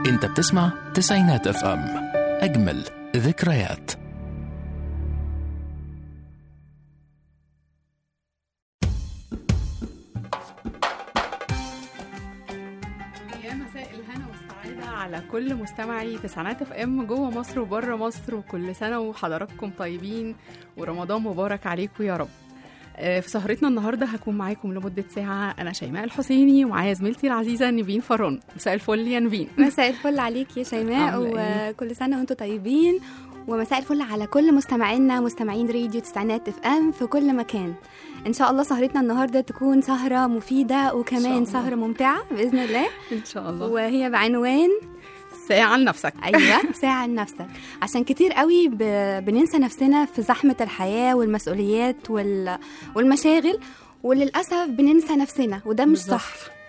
انت بتسمع تسعينات اف ام اجمل ذكريات يا مساء الهنا والسعادة على كل مستمعي تسعينات اف ام جوه مصر وبره مصر وكل سنة وحضراتكم طيبين ورمضان مبارك عليكم يا رب آه، في سهرتنا النهارده هكون معاكم لمدة ساعة أنا شيماء الحسيني ومعايا زميلتي العزيزة نيفين فرون مساء الفل يا نيفين مساء الفل عليك يا شيماء عاملة إيه؟ وكل سنة وانتم طيبين ومساء الفل على كل مستمعينا مستمعين راديو تسعينات اف ام في كل مكان ان شاء الله سهرتنا النهارده تكون سهرة مفيدة إن شاء وكمان الله. سهرة ممتعة بإذن الله إن شاء الله وهي بعنوان ساعة لنفسك ايوه ساعة لنفسك عشان كتير قوي ب... بننسى نفسنا في زحمة الحياة والمسؤوليات وال... والمشاغل وللأسف بننسى نفسنا وده مش بالظبط. صح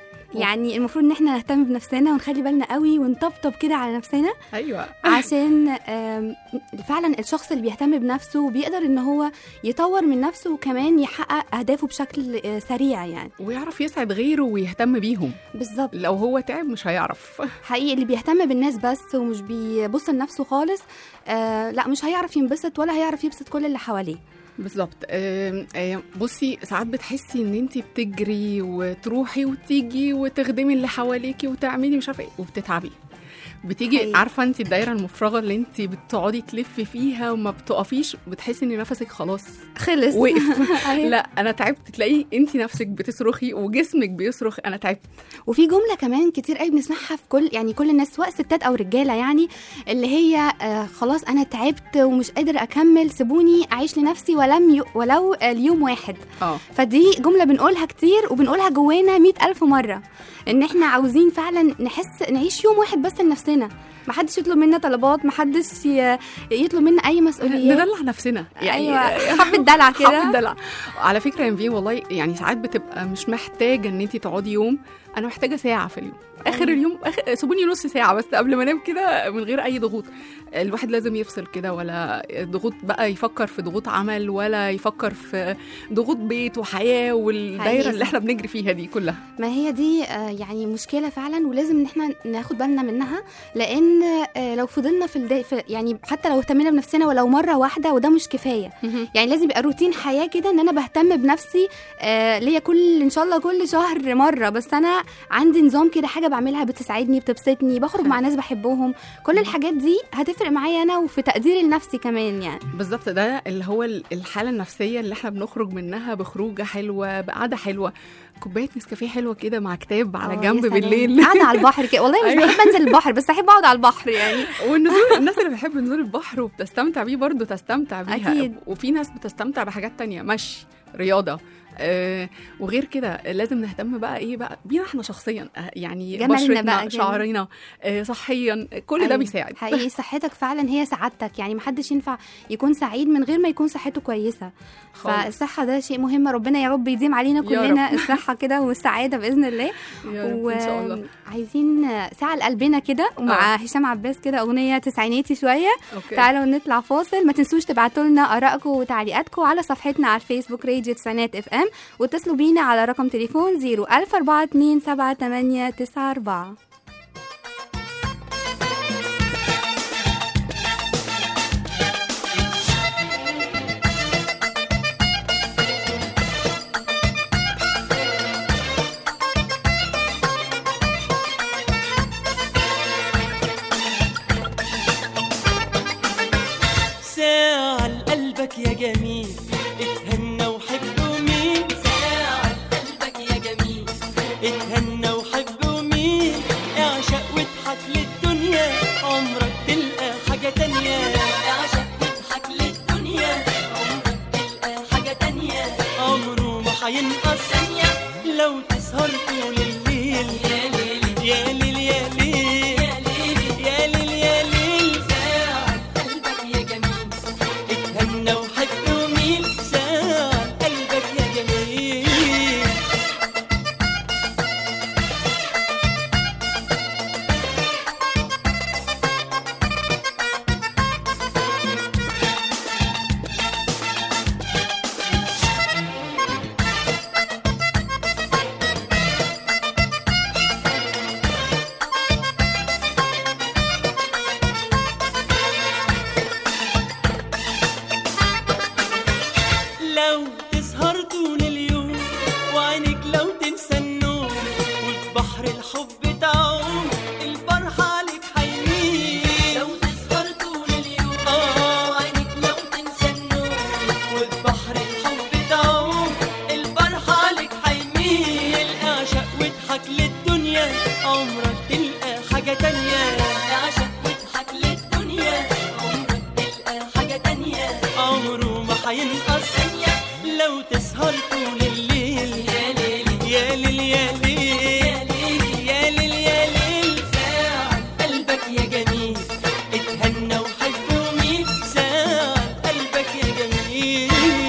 يعني المفروض ان احنا نهتم بنفسنا ونخلي بالنا قوي ونطبطب كده على نفسنا أيوة عشان آم، فعلا الشخص اللي بيهتم بنفسه بيقدر ان هو يطور من نفسه وكمان يحقق اهدافه بشكل آه، سريع يعني ويعرف يسعد غيره ويهتم بيهم بالظبط لو هو تعب مش هيعرف حقيقي اللي بيهتم بالناس بس ومش بيبص لنفسه خالص آه لا مش هيعرف ينبسط ولا هيعرف يبسط كل اللي حواليه بالظبط آم، آم، بصي ساعات بتحسي ان انت بتجري وتروحي وتيجي وتخدمي اللي حواليكي وتعملي مش عارفه ايه وبتتعبي بتيجي حقيقي. عارفه انت الدايره المفرغه اللي انت بتقعدي تلفي فيها وما بتقفيش بتحسي ان نفسك خلاص خلص وقف أيوة. لا انا تعبت تلاقي انت نفسك بتصرخي وجسمك بيصرخ انا تعبت وفي جمله كمان كتير قوي بنسمعها في كل يعني كل الناس سواء ستات او رجاله يعني اللي هي آه خلاص انا تعبت ومش قادر اكمل سيبوني اعيش لنفسي ولم ي... ولو آه اليوم واحد اه فدي جملة بنقولها كتير وبنقولها جوانا مئة ألف مرة إن إحنا عاوزين فعلا نحس نعيش يوم واحد بس لنفسنا محدش يطلب منا طلبات محدش ي- يطلب منا أي مسؤوليات ندلع نفسنا أيوة حبة دلع حب كده الدلع على فكره يا نبيه والله يعني ساعات بتبقى مش محتاجه ان انت تقعدي يوم انا محتاجه ساعه في اليوم اخر اليوم آخر سيبوني نص ساعه بس قبل ما انام كده من غير اي ضغوط الواحد لازم يفصل كده ولا ضغوط بقى يفكر في ضغوط عمل ولا يفكر في ضغوط بيت وحياه والدايره حقيقي. اللي احنا بنجري فيها دي كلها ما هي دي آه، يعني مشكلة فعلا ولازم إن إحنا ناخد بالنا منها لأن آه، لو فضلنا في, الدا... في يعني حتى لو اهتمينا بنفسنا ولو مرة واحدة وده مش كفاية يعني لازم يبقى روتين حياه كده ان انا بهتم بنفسي آه ليا كل ان شاء الله كل شهر مره بس انا عندي نظام كده حاجه بعملها بتسعدني بتبسطني بخرج مع ناس بحبهم كل الحاجات دي هتفرق معايا انا وفي تقديري لنفسي كمان يعني بالظبط ده اللي هو ال- الحاله النفسيه اللي احنا بنخرج منها بخروجه حلوه بقعده حلوه كوبايه نسكافيه حلوه كده مع كتاب على آه، يا جنب سلام. بالليل قاعده على البحر كده والله مش أيوة. بحب انزل البحر بس احب اقعد على البحر يعني والنزول الناس اللي بتحب نزول البحر وبتستمتع بيه برضه تستمتع بيها أكيد. وفي ناس بتستمتع بحاجات تانية مشي رياضة آه وغير كده لازم نهتم بقى ايه بقى بينا احنا شخصيا آه، يعني جمالنا بشرتنا بقى جميل. شعرنا آه صحيا كل ده أيوة. بيساعد حقيقي صحتك فعلا هي سعادتك يعني محدش ينفع يكون سعيد من غير ما يكون صحته كويسه خالص. فالصحه ده شيء مهم ربنا يا رب يديم علينا يا كلنا الصحه كده والسعاده باذن الله يا رب ان شاء الله وعايزين ساعة لقلبنا كده ومع آه. هشام عباس كده أغنية تسعيناتي شوية اوكي تعالوا نطلع فاصل ما تنسوش تبعتوا لنا آرائكم وتعليقاتكم على صفحتنا على الفيسبوك راديو تسعينات اف ام واتصلوا بينا على رقم تليفون 010427894 ساعة لقلبك يا جميل اتهنى وحب مين ساعة لقلبك يا جميل اتهنى وحب مين اعشق واضحك للدنيا عمرك تلقى حاجة تانية اعشق واضحك للدنيا عمرك تلقى حاجة تانية عمره ما هينقص ثانية لو تسهر طول الليل يا ليل يا ليل يا ليل يا ليل يا ليل ساعة قلبك يا جميل اتهنى وحب وميل ساعة قلبك يا جميل بحر الحب تعوم الفرحة عليك حيميل لو تسهر طول اليوم وعينك لو تنسى النوم وبحر الحب تعوم الفرحة عليك حيميل اعشق واضحك للدنيا عمرك تلقى حاجة تانية اعشق واضحك للدنيا عمرك تلقى حاجة تانية عمره ما هينقص ثانية لو تسهر طول الليل يا ليل يا ليل يا ليل يا ليل يا ليل ساعة قلبك يا جميل اتهنى وحب وميل ساعة قلبك يا جميل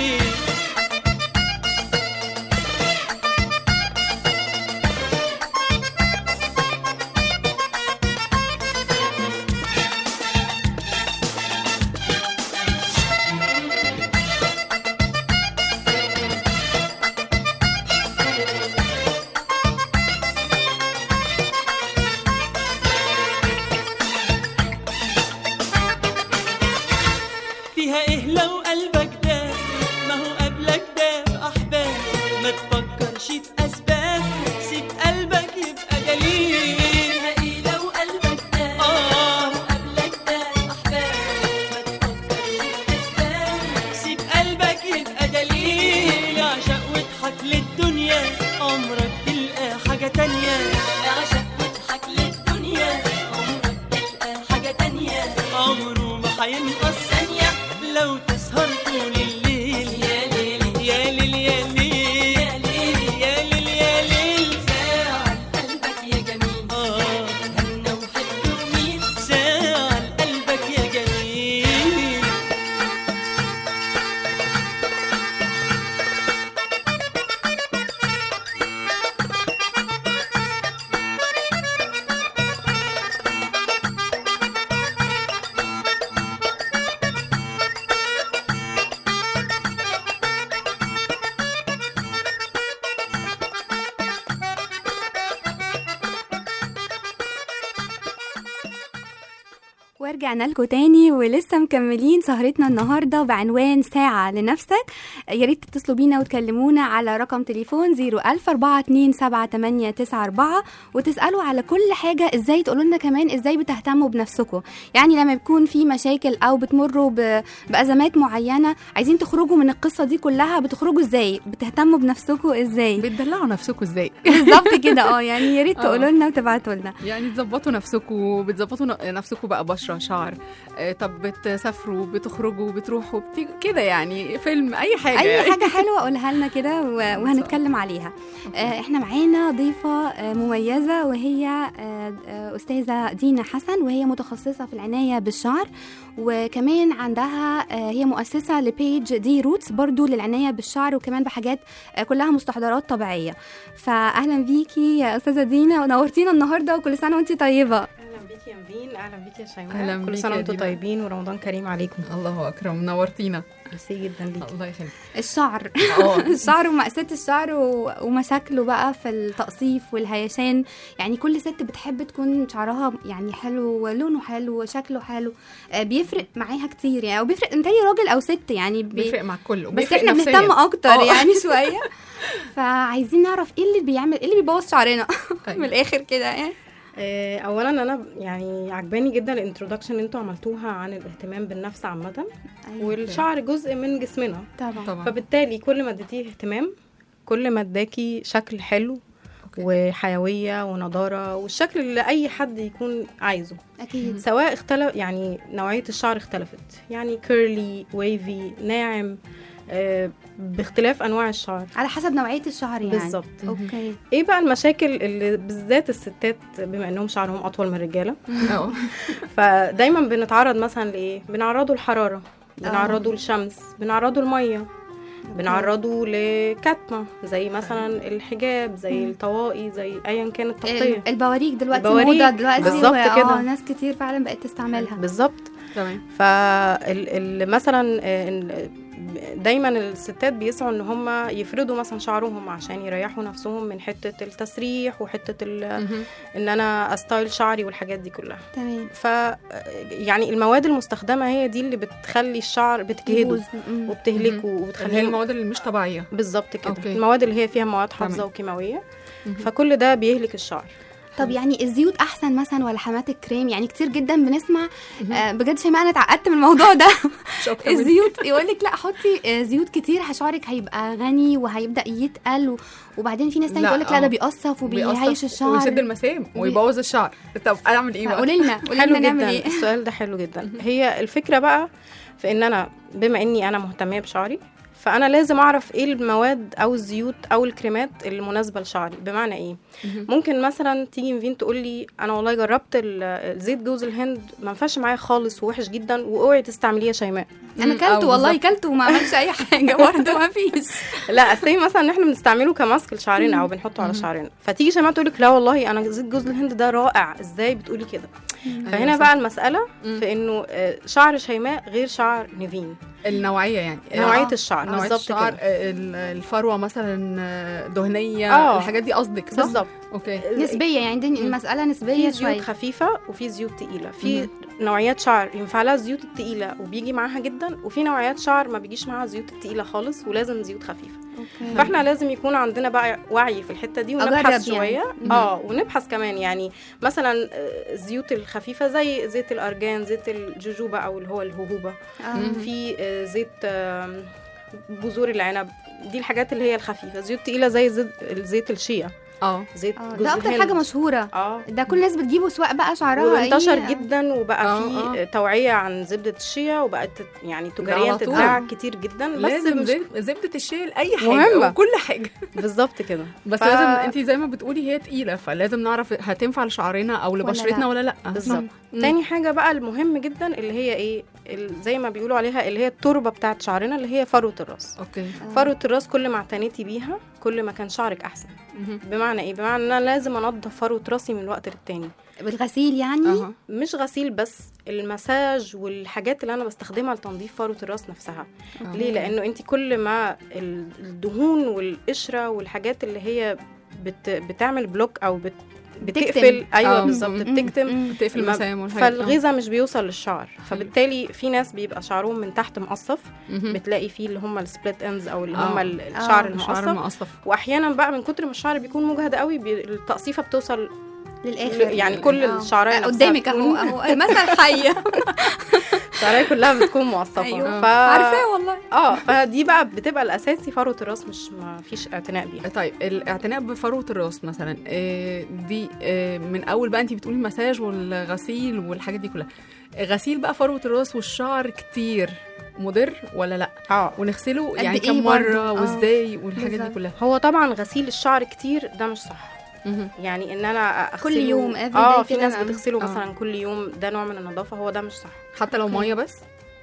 فيها ايه لو قلبك ده ما هو قبلك ده احباب ما تفكرش في اسباب سيب قلبك يبقى دليل فيها ايه لو قلبك ده اه قبلك ده احباب ما تفكرش في اسباب سيب قلبك يبقى دليل اعشق واضحك للدنيا عمرك تلقى حاجة تانية اعشق واضحك للدنيا عمرك تلقى حاجة تانية عمره ما هينقص ثانية لو تسهر طول الليل يا ليل يا ليل يا ليل يا ليل يا ليل ساعة قلبك يا جميل اه هنا وحب وميل ساعة قلبك يا جميل ورجعنا لكم تاني ولسه مكملين سهرتنا النهارده بعنوان ساعة لنفسك يا ريت تتصلوا بينا وتكلمونا على رقم تليفون 010427894 وتسألوا على كل حاجة ازاي تقولوا لنا كمان ازاي بتهتموا بنفسكم يعني لما بيكون في مشاكل او بتمروا ب... بأزمات معينة عايزين تخرجوا من القصة دي كلها بتخرجوا ازاي بتهتموا بنفسكم ازاي بتدلعوا نفسكم ازاي بالظبط كده اه يعني يا ريت آه. تقولوا لنا وتبعتوا لنا يعني تظبطوا نفسكم بتظبطوا ن- نفسكم بقى بشره شعر آه، طب بتسافروا بتخرجوا بتروحوا بتيجوا كده يعني فيلم اي حاجه اي يعني. حاجه حلوه قولها لنا كده و- وهنتكلم عليها آه، احنا معانا ضيفه آه، مميزه وهي آه، آه، استاذه دينا حسن وهي متخصصه في العنايه بالشعر وكمان عندها آه، هي مؤسسه لبيج دي روتس برضو للعنايه بالشعر وكمان بحاجات آه، كلها مستحضرات طبيعيه فاهلا بيكي يا استاذه دينا ونورتينا النهارده وكل سنه وانت طيبه اهلا بيكي يا نبيل اهلا بيكي يا شيماء أهلاً بيكي كل سنه يا وانتم دينا. طيبين ورمضان كريم عليكم الله اكرم نورتينا ميرسي جدا ليكي الله يخليك الشعر اه الشعر ومأساة الشعر و- ومشاكله بقى في التقصيف والهيشان يعني كل ست بتحب تكون شعرها يعني حلو ولونه حلو وشكله حلو آه، بيفرق معاها كتير يعني وبيفرق متهيألي راجل او ست يعني بي... بيفرق مع الكل بس وبيفرق احنا نفسياً. بنهتم اكتر آه. يعني شويه فعايزين نعرف ايه اللي بيعمل ايه اللي بيبوظ شعرنا أيوة. من الاخر كده يعني آه، اولا انا يعني عجباني جدا الانترودكشن اللي انتوا عملتوها عن الاهتمام بالنفس عامه والشعر جزء من جسمنا طبعا طبعا فبالتالي كل ما اديتيه اهتمام كل ما اداكي شكل حلو وحيويه ونضاره والشكل اللي اي حد يكون عايزه اكيد سواء اختلف يعني نوعيه الشعر اختلفت يعني كيرلي ويفي ناعم آه، باختلاف انواع الشعر على حسب نوعيه الشعر يعني بالظبط اوكي ايه بقى المشاكل اللي بالذات الستات بما انهم شعرهم اطول من الرجاله اه فدايما بنتعرض مثلا لايه بنعرضه للحراره بنعرضه للشمس بنعرضه للميه بنعرضه لكتمه زي مثلا الحجاب زي مم. الطواقي زي ايا كان التغطيه ال- البواريك دلوقتي البواريك. موضه دلوقتي بالظبط و- كده. اه ناس كتير فعلا بقت تستعملها بالظبط تمام فمثلا دايما الستات بيسعوا ان هم يفردوا مثلا شعرهم عشان يريحوا نفسهم من حته التسريح وحته ال- مهم. ان انا استايل شعري والحاجات دي كلها تمام ف يعني المواد المستخدمه هي دي اللي بتخلي الشعر بتجهده يبوظ. مم. وبتهلكه اللي هي وبتخليه المواد اللي مش طبيعيه بالظبط كده أوكي. المواد اللي هي فيها مواد حافظه تمام. وكيماويه مهم. فكل ده بيهلك الشعر طب يعني الزيوت احسن مثلا ولا حمامات الكريم يعني كتير جدا بنسمع آه بجد شيماء انا اتعقدت من الموضوع ده مش اكتر من الزيوت يقول لك لا حطي آه، زيوت كتير شعرك هيبقى غني وهيبدا يتقل و- وبعدين في ناس تانية لا، تقول لك لا آه. ده بيقصف وبيهيش بيقصف الشعر ويسد المسام ويبوظ الشعر طب اعمل ايه بقى قولي لنا قولي حلو لنا نعمل جدا ايه السؤال ده حلو جدا هي الفكره بقى في ان انا بما اني انا مهتميه بشعري فانا لازم اعرف ايه المواد او الزيوت او الكريمات المناسبه لشعري بمعنى ايه مهم. ممكن مثلا تيجي نيفين تقول لي انا والله جربت ال- زيت جوز الهند ما نفعش معايا خالص ووحش جدا واوعي تستعمليه يا شيماء انا مم، كلته أو والله بالظبط. كلته وما عملش اي حاجه برضه ما فيش لا اصل مثلا ان احنا بنستعمله كماسك لشعرنا او بنحطه على مم. شعرنا فتيجي شيماء تقول لك لا والله انا زيت جوز الهند ده رائع ازاي بتقولي كده فهنا أيوة بقى صح. المساله مم. في انه آه، شعر شيماء غير شعر نيفين النوعيه يعني نوعيه آه. الشعر نوعيه بالظبط الشعر كده آه، ال- الفروه مثلا آه، دهنيه آه. الحاجات دي قصدك صح بالظبط اوكي نسبيه يعني دي المساله في نسبيه زيوت شويه خفيفه وفي زيوت تقيله في مم. نوعيات شعر ينفع لها الزيوت التقيله وبيجي معاها جدا وفي نوعيات شعر ما بيجيش معاها الزيوت التقيله خالص ولازم زيوت خفيفه أوكي. فاحنا لازم يكون عندنا بقى وعي في الحته دي أجرب ونبحث يعني. شويه مم. اه ونبحث كمان يعني مثلا آه، الزيوت الخفيفه زي زيت الارجان زيت الجوجوبا او اللي هو الهوهوبا آه. في آه، زيت آم، بذور العنب دي الحاجات اللي هي الخفيفه زيوت تقيله زي زيت زيت الشيا اه زيت آه، جوز ده اكتر الهند. حاجه مشهوره اه ده كل الناس بتجيبه سواء بقى شعرها وانتشر إيه. جدا وبقى آه، في آه. توعيه عن زبده الشيا وبقت تت- يعني تجاريا على طول. تتباع كتير جدا بس لازم مش زب- زبده الشيل اي حاجه مهمة. وكل حاجه بالظبط كده بس ف- لازم انت زي ما بتقولي هي تقيله فلازم نعرف هتنفع لشعرنا او ولا لبشرتنا لا. ولا لا بالظبط مم. تاني حاجه بقى المهم جدا اللي هي ايه ال- زي ما بيقولوا عليها اللي هي التربه بتاعت شعرنا اللي هي فروه الراس اوكي آه. فروه الراس كل ما اعتنيتي بيها كل ما كان شعرك احسن مهم. بمعنى ايه بمعنى ان انا لازم انضف فروه راسي من وقت للتاني بالغسيل يعني اها مش غسيل بس المساج والحاجات اللي انا بستخدمها لتنظيف فروه الراس نفسها آه. ليه لانه انت كل ما ال- الدهون والقشره والحاجات اللي هي بت بتعمل بلوك او بت بتكتم. بتقفل ايوه آه. بالظبط مم. بتكتم مم. بتقفل ما- المسام والحاجات آه. فالغذاء مش بيوصل للشعر فبالتالي في ناس بيبقى شعرهم من تحت مقصف مهم. بتلاقي فيه اللي هم السبليت اندز او اللي آه. هم ال- الشعر آه. الشعر المقصف المقصف واحيانا بقى من كتر ما الشعر بيكون مجهد قوي بي... التقصيفه بتوصل للاخر يعني كل آه. الشعرايه آه، نفسها قدامك اهو بتكون- اهو مثل حي الشعرايه كلها بتكون مقصفه أيوة. ف... عارفاه والله اه فدي بقى بتبقى الاساسي فروه الراس مش ما فيش اعتناء بيها طيب الاعتناء بفروه الراس مثلا آه، دي آه، من اول بقى انت بتقولي المساج والغسيل والحاجات دي كلها غسيل بقى فروه الراس والشعر كتير مضر ولا لا اه ونغسله قد يعني إيه كم برضو؟ مره آه. وازاي والحاجات دي بالظبط. كلها هو طبعا غسيل الشعر كتير ده مش صح مهم. يعني ان انا اغسله كل يوم every اه day في كده ناس أنا- بتغسله آه. مثلا كل يوم ده نوع من النظافه هو ده مش صح حتى لو أوكي. ميه بس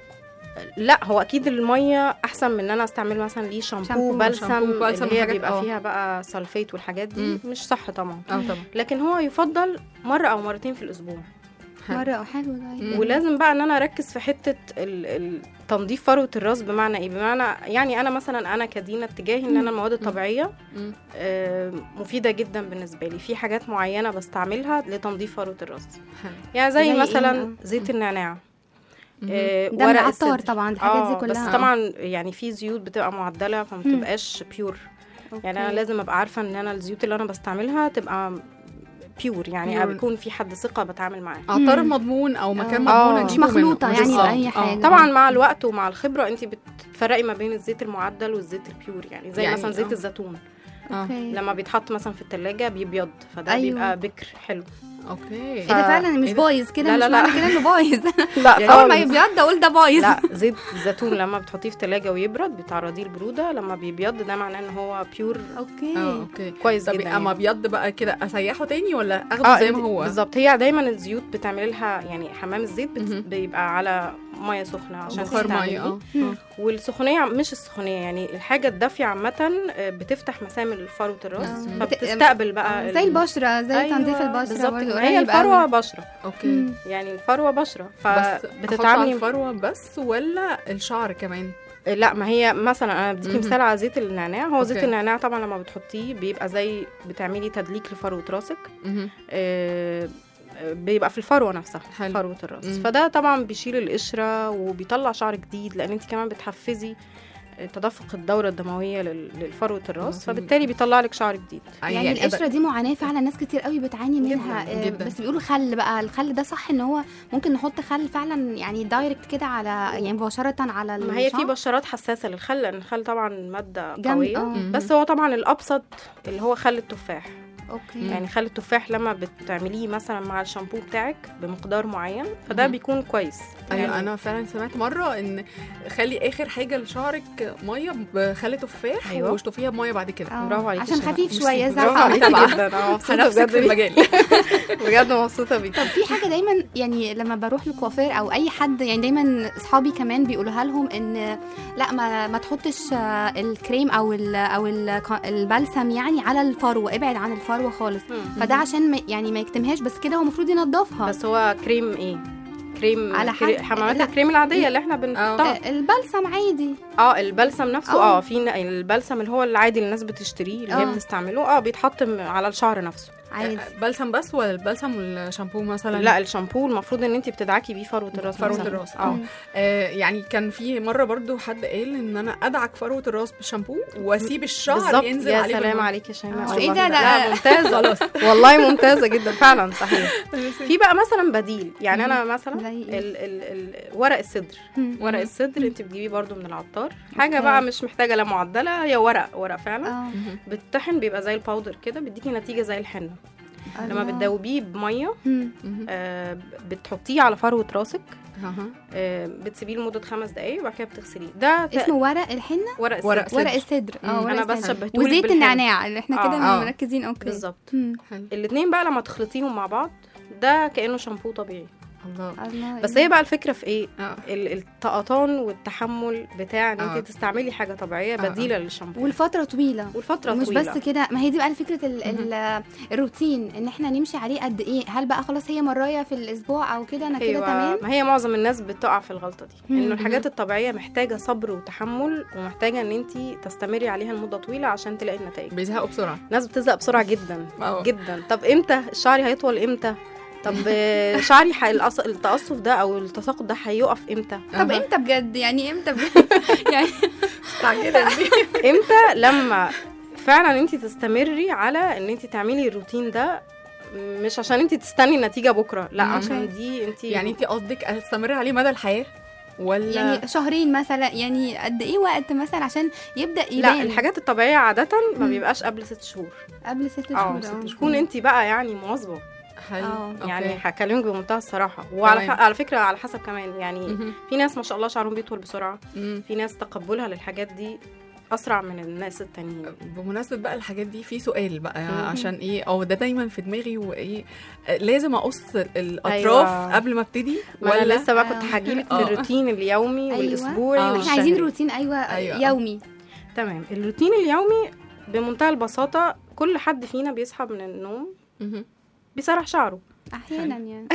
لا هو اكيد الميه احسن من ان انا استعمل مثلا ليه شامبو، شامبو بلسم شامبو، بلسم اللي هي وحاجات- بيبقى آه. فيها بقى سلفيت والحاجات دي مم. مش صح طبعا اه طبعا لكن هو يفضل مره او مرتين في الاسبوع حلو. مره او حلو ده مم. ولازم بقى ان انا اركز في حته ال- ال- تنظيف فروه الراس بمعنى ايه بمعنى يعني انا مثلا انا كدينا اتجاهي ان انا المواد الطبيعيه مم. آه، مفيده جدا بالنسبه لي في حاجات معينه بستعملها لتنظيف فروه الراس حلو. يعني زي, زي إيه مثلا بقى؟ زيت النعناع مهم. آه، ده من ورق العطار السدر. طبعا الحاجات دي آه، كلها بس طبعا يعني في زيوت بتبقى معدله فما مم. بتبقاش بيور يعني انا أوكي. لازم ابقى عارفه ان انا الزيوت اللي انا بستعملها تبقى بيور يعني Pure. بيكون في حد ثقه بتعامل معاه عطار مم. مضمون او مكان آه. مضمون آه. مش أجيبه منه. مخلوطة يعني بالظبط. بأي آه. حاجة. طبعا مع الوقت ومع الخبره انت بتفرقي ما بين الزيت المعدل والزيت البيور يعني زي يعني مثلا زيت آه. الزيتون اه أوكي. لما بيتحط مثلا في التلاجة بيبيض فده أيوة. بيبقى بكر حلو اوكي ايه ده فعلا مش إيه ده؟ بايظ كده لا، مش لا، لا. معنى كده انه بايظ لا اول ما يبيض اقول ده بايظ لا زيت الزيتون لما بتحطيه في تلاجة ويبرد بتعرضيه البرودة لما بيبيض ده معناه ان هو بيور اه اوكي اوكي كويس طب جدا اما يعني. ابيض بقى كده اسيحه تاني ولا اخده زي ما انت- هو بالظبط هي دايما الزيوت بتعمل لها يعني حمام الزيت بت... مهم. بيبقى على ميه سخنه عشان بخار ميه تستعمليه اه مم. آه. والسخونيه مش السخونيه يعني الحاجه الدافيه عامه آه، بتفتح مسام فروه الراس آه. فبتستقبل بقى زي ال- البشره زي أيوة، تنظيف البشره بالظبط برضه كده. هي قريب الفروه قوي. بشره اوكي مم. يعني الفروه بشره بس بتتعاملي فبتتعاملي الفروه بس ولا الشعر كمان لا ما هي مثلا انا بديكي مهم. مثال على زيت النعناع هو زيت أوكي. النعناع طبعا لما بتحطيه بيبقى زي بتعملي تدليك لفروه راسك مهم. آه، بيبقى في الفروه نفسها حلو. فروه الراس مم. فده طبعا بيشيل القشره وبيطلع شعر جديد لان انت كمان بتحفزي تدفق الدوره الدمويه لل- لفروه الراس مظبوط. فبالتالي بيطلع لك شعر جديد يعني القشره دي معاناه فعلا ناس كتير قوي بتعاني منها آه، جداً. بس بيقولوا خل بقى الخل ده صح ان هو ممكن نحط خل فعلا يعني دايركت كده على يعني مباشره على ما هي في الشعر؟ بشرات حساسه للخل لان الخل طبعا ماده جم- قويه آه. مم. بس هو طبعا الابسط اللي هو خل التفاح اوكي يعني خل التفاح لما بتعمليه مثلا مع الشامبو بتاعك بمقدار معين فده مم. بيكون كويس ايوه يعني انا فعلا سمعت مره ان خلي اخر حاجه لشعرك ميه بخلي تفاح أيوة. واشطفيها بميه بعد كده آه، برافو عليكي عشان شيماء. خفيف ميرسي. شويه زي برافو الحق. عليكي طبعا جدا انا مبسوطه هنفسك في بجد المجال بجد مبسوطه بيكي طب في حاجه دايما يعني لما بروح للكوافير او اي حد يعني دايما اصحابي كمان بيقولوها لهم ان لا ما ما تحطش آه، الكريم او ال او ال البلسم يعني على الفروه ابعد عن الفروه خالص فده عشان ما يعني ما يكتمهاش بس كده هو المفروض ينضفها بس هو كريم ايه كريم على كري- حد- حمامات لا. الكريم العاديه اللي احنا بنحطها آه، البلسم عادي اه البلسم نفسه آه. اه في ن- البلسم اللي هو العادي اللي الناس بتشتريه اللي هي آه. بتستعمله اه بيتحط م- على الشعر نفسه عادي بلسم بس ولا البلسم والشامبو مثلا لا الشامبو المفروض ان انت بتدعكي بيه فروه الراس فروة نفسها. الراس، اه آه يعني كان في مره برضو حد قال ان انا ادعك فروه الراس بالشامبو واسيب الشعر بالظبط ينزل يا عليه سلام بالمية. عليك يا شيماء آه. والله. إيه ده؟ ده- لا ممتازه خلاص والله ممتازه جدا فعلا صحيح في بقى مثلا بديل يعني انا زي مثلا إيه؟ ال ال ال ورق الصدر مم. ورق الصدر انت بتجيبيه برضو من العطار حاجه أوكي. بقى مش محتاجه لا معدله هي ورق ورق فعلا اه بتطحن بيبقى زي الباودر كده بيديكي نتيجه زي الحنه لما الله. بتدوبيه بميه مم. مهم. آه بتحطيه على فروه راسك أها. آه بتسيبيه لمده خمس دقايق وبعد كده بتغسليه ده ت- اسمه ورق الحنه ورق الصدر ورق ورق صدر. الصدر اه مم. ورق انا بس الصدر. شبهتهولك وزيت بالحنة. النعناع اللي احنا كده آه. مركزين اوكي بالظبط مم. حلو. الاتنين بقى لما تخلطيهم مع بعض ده كانه شامبو طبيعي الله الله بس هي بقى الفكره في ايه اه ال- الطقطان والتحمل بتاع ان آه. انت تستعملي حاجه طبيعيه آه. بديله للشامبو والفتره طويله والفتره مش طويله بس كده ما هي دي بقى فكره ال ال الروتين ان احنا نمشي عليه قد ايه هل بقى خلاص هي مرايه في الاسبوع او كده انا كده أيوة. تمام ما هي معظم الناس بتقع في الغلطه دي مم. انه الحاجات الطبيعيه محتاجه صبر وتحمل ومحتاجه ان انت تستمري عليها لمده طويله عشان تلاقي النتائج بيزهقوا بسرعه الناس بتزهق بسرعه جدا اه. جدا طب امتى شعري هيطول امتى طب آه، شعري ح... الأص- التقصف ده او التساقط ده هيقف امتى طب أها. امتى بجد يعني امتى بجد يعني مستعجله دي امتى لما فعلا انت تستمري على ان انت تعملي الروتين ده مش عشان انت تستني النتيجه بكره لا مم. عشان دي انت يعني انت قصدك استمر عليه مدى الحياه ولا يعني شهرين مثلا يعني قد ايه وقت مثلا عشان يبدا يبان لا الحاجات الطبيعيه عاده ما مم. بيبقاش قبل ست شهور قبل ست اه شهور ست آه. تكون انت بقى يعني مواظبه حلو اه. يعني أوكي. هكلمك بمنتهى الصراحه وعلى ف... تمام. على فكره على حسب كمان يعني مهم. في ناس ما شاء الله شعرهم بيطول بسرعه مم. في ناس تقبلها للحاجات دي اسرع من الناس التانيين بمناسبة بقى الحاجات دي في سؤال بقى مم. عشان ايه او ده دايما في دماغي وايه آه، لازم اقص الاطراف أيوة. قبل ما ابتدي ما انا ولا لسه بقى آه. كنت هجيلك في آه. الروتين اليومي أيوة. والاسبوعي آه. احنا عايزين والشهري روتين ايوه, أيوة. يومي تمام الروتين اليومي بمنتهى البساطه كل حد فينا بيصحى من النوم مهم. بيسرح شعره احيانا يعني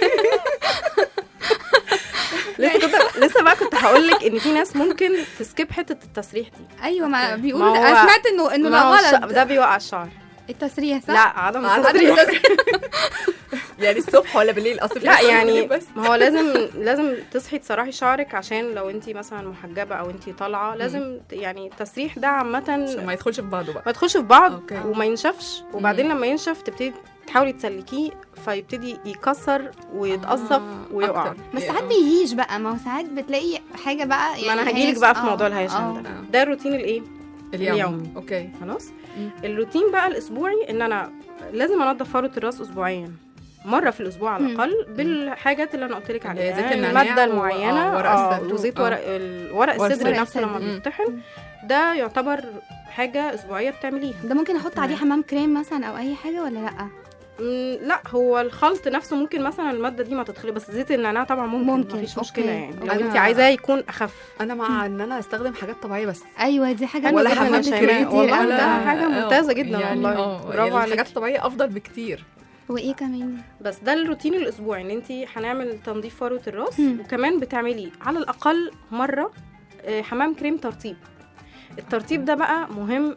لسه كنت لسه بقى كنت هقول لك ان في ناس ممكن تسكيب حته التسريح دي ايوه ما أوكي. بيقولوا ما ده- هو- انا سمعت انه انه ما ده هو الش- غلط ده بيوقع الشعر التسريح صح؟ لا عدم عدم التسريح التسريح. يعني الصبح ولا بالليل اصل في لا ناس بتقول يعني بالليل بس ما هو لازم لازم تصحي تسرحي شعرك عشان لو انت مثلا محجبه او انت طالعه لازم ت- يعني التسريح ده عامه عشان ما يدخلش في بعضه بقى ما تخش في بعض أوكي. وما ينشفش وبعدين لما ينشف تبتدي تحاولي تسلكيه فيبتدي يكسر ويتقصف آه، ويقع أكتر. بس يعني- ساعات بيهيج بقى ما هو ساعات بتلاقي حاجه بقى يعني ما انا هجيلك هيج- بقى في آه، موضوع آه. الهيشان ده آه. ده الروتين الايه اليومي اليومي. اوكي خلاص مم. الروتين بقى الاسبوعي ان انا لازم انضف فروه الراس اسبوعيا مره في الاسبوع على مم. الاقل بالحاجات اللي انا قلت لك اللي هي عليها زيت يعني النعناع الماده و- المعينه آه، ورق آه، الصدر. وزيت آه. ورق ال- ورق ورق الصدر الصدر. نفسه لما مم. بيطحن ده يعتبر حاجه اسبوعيه بتعمليها ده ممكن احط عليه تمام. حمام كريم مثلا او اي حاجه ولا لا مم، لا هو الخلط نفسه ممكن مثلا الماده دي ما تدخلي بس زيت النعناع طبعا ممكن, ممكن، مفيش أوكي. مشكله يعني لو أنا- انت عايزاه يكون اخف انا مع ان انا استخدم حاجات طبيعيه بس ايوه دي حاجه ولا جدا حمام بتفرق كريم كتير والله قوي. ده حاجة آه، ممتازة جدا يعني والله. اه برافو يعني عليكي. الحاجات الطبيعيه افضل بكتير وايه كمان بس ده الروتين الاسبوعي ان انت هنعمل تنظيف فروه الراس مم. وكمان بتعملي على الاقل مره آه، حمام كريم ترطيب الترطيب ده بقى مهم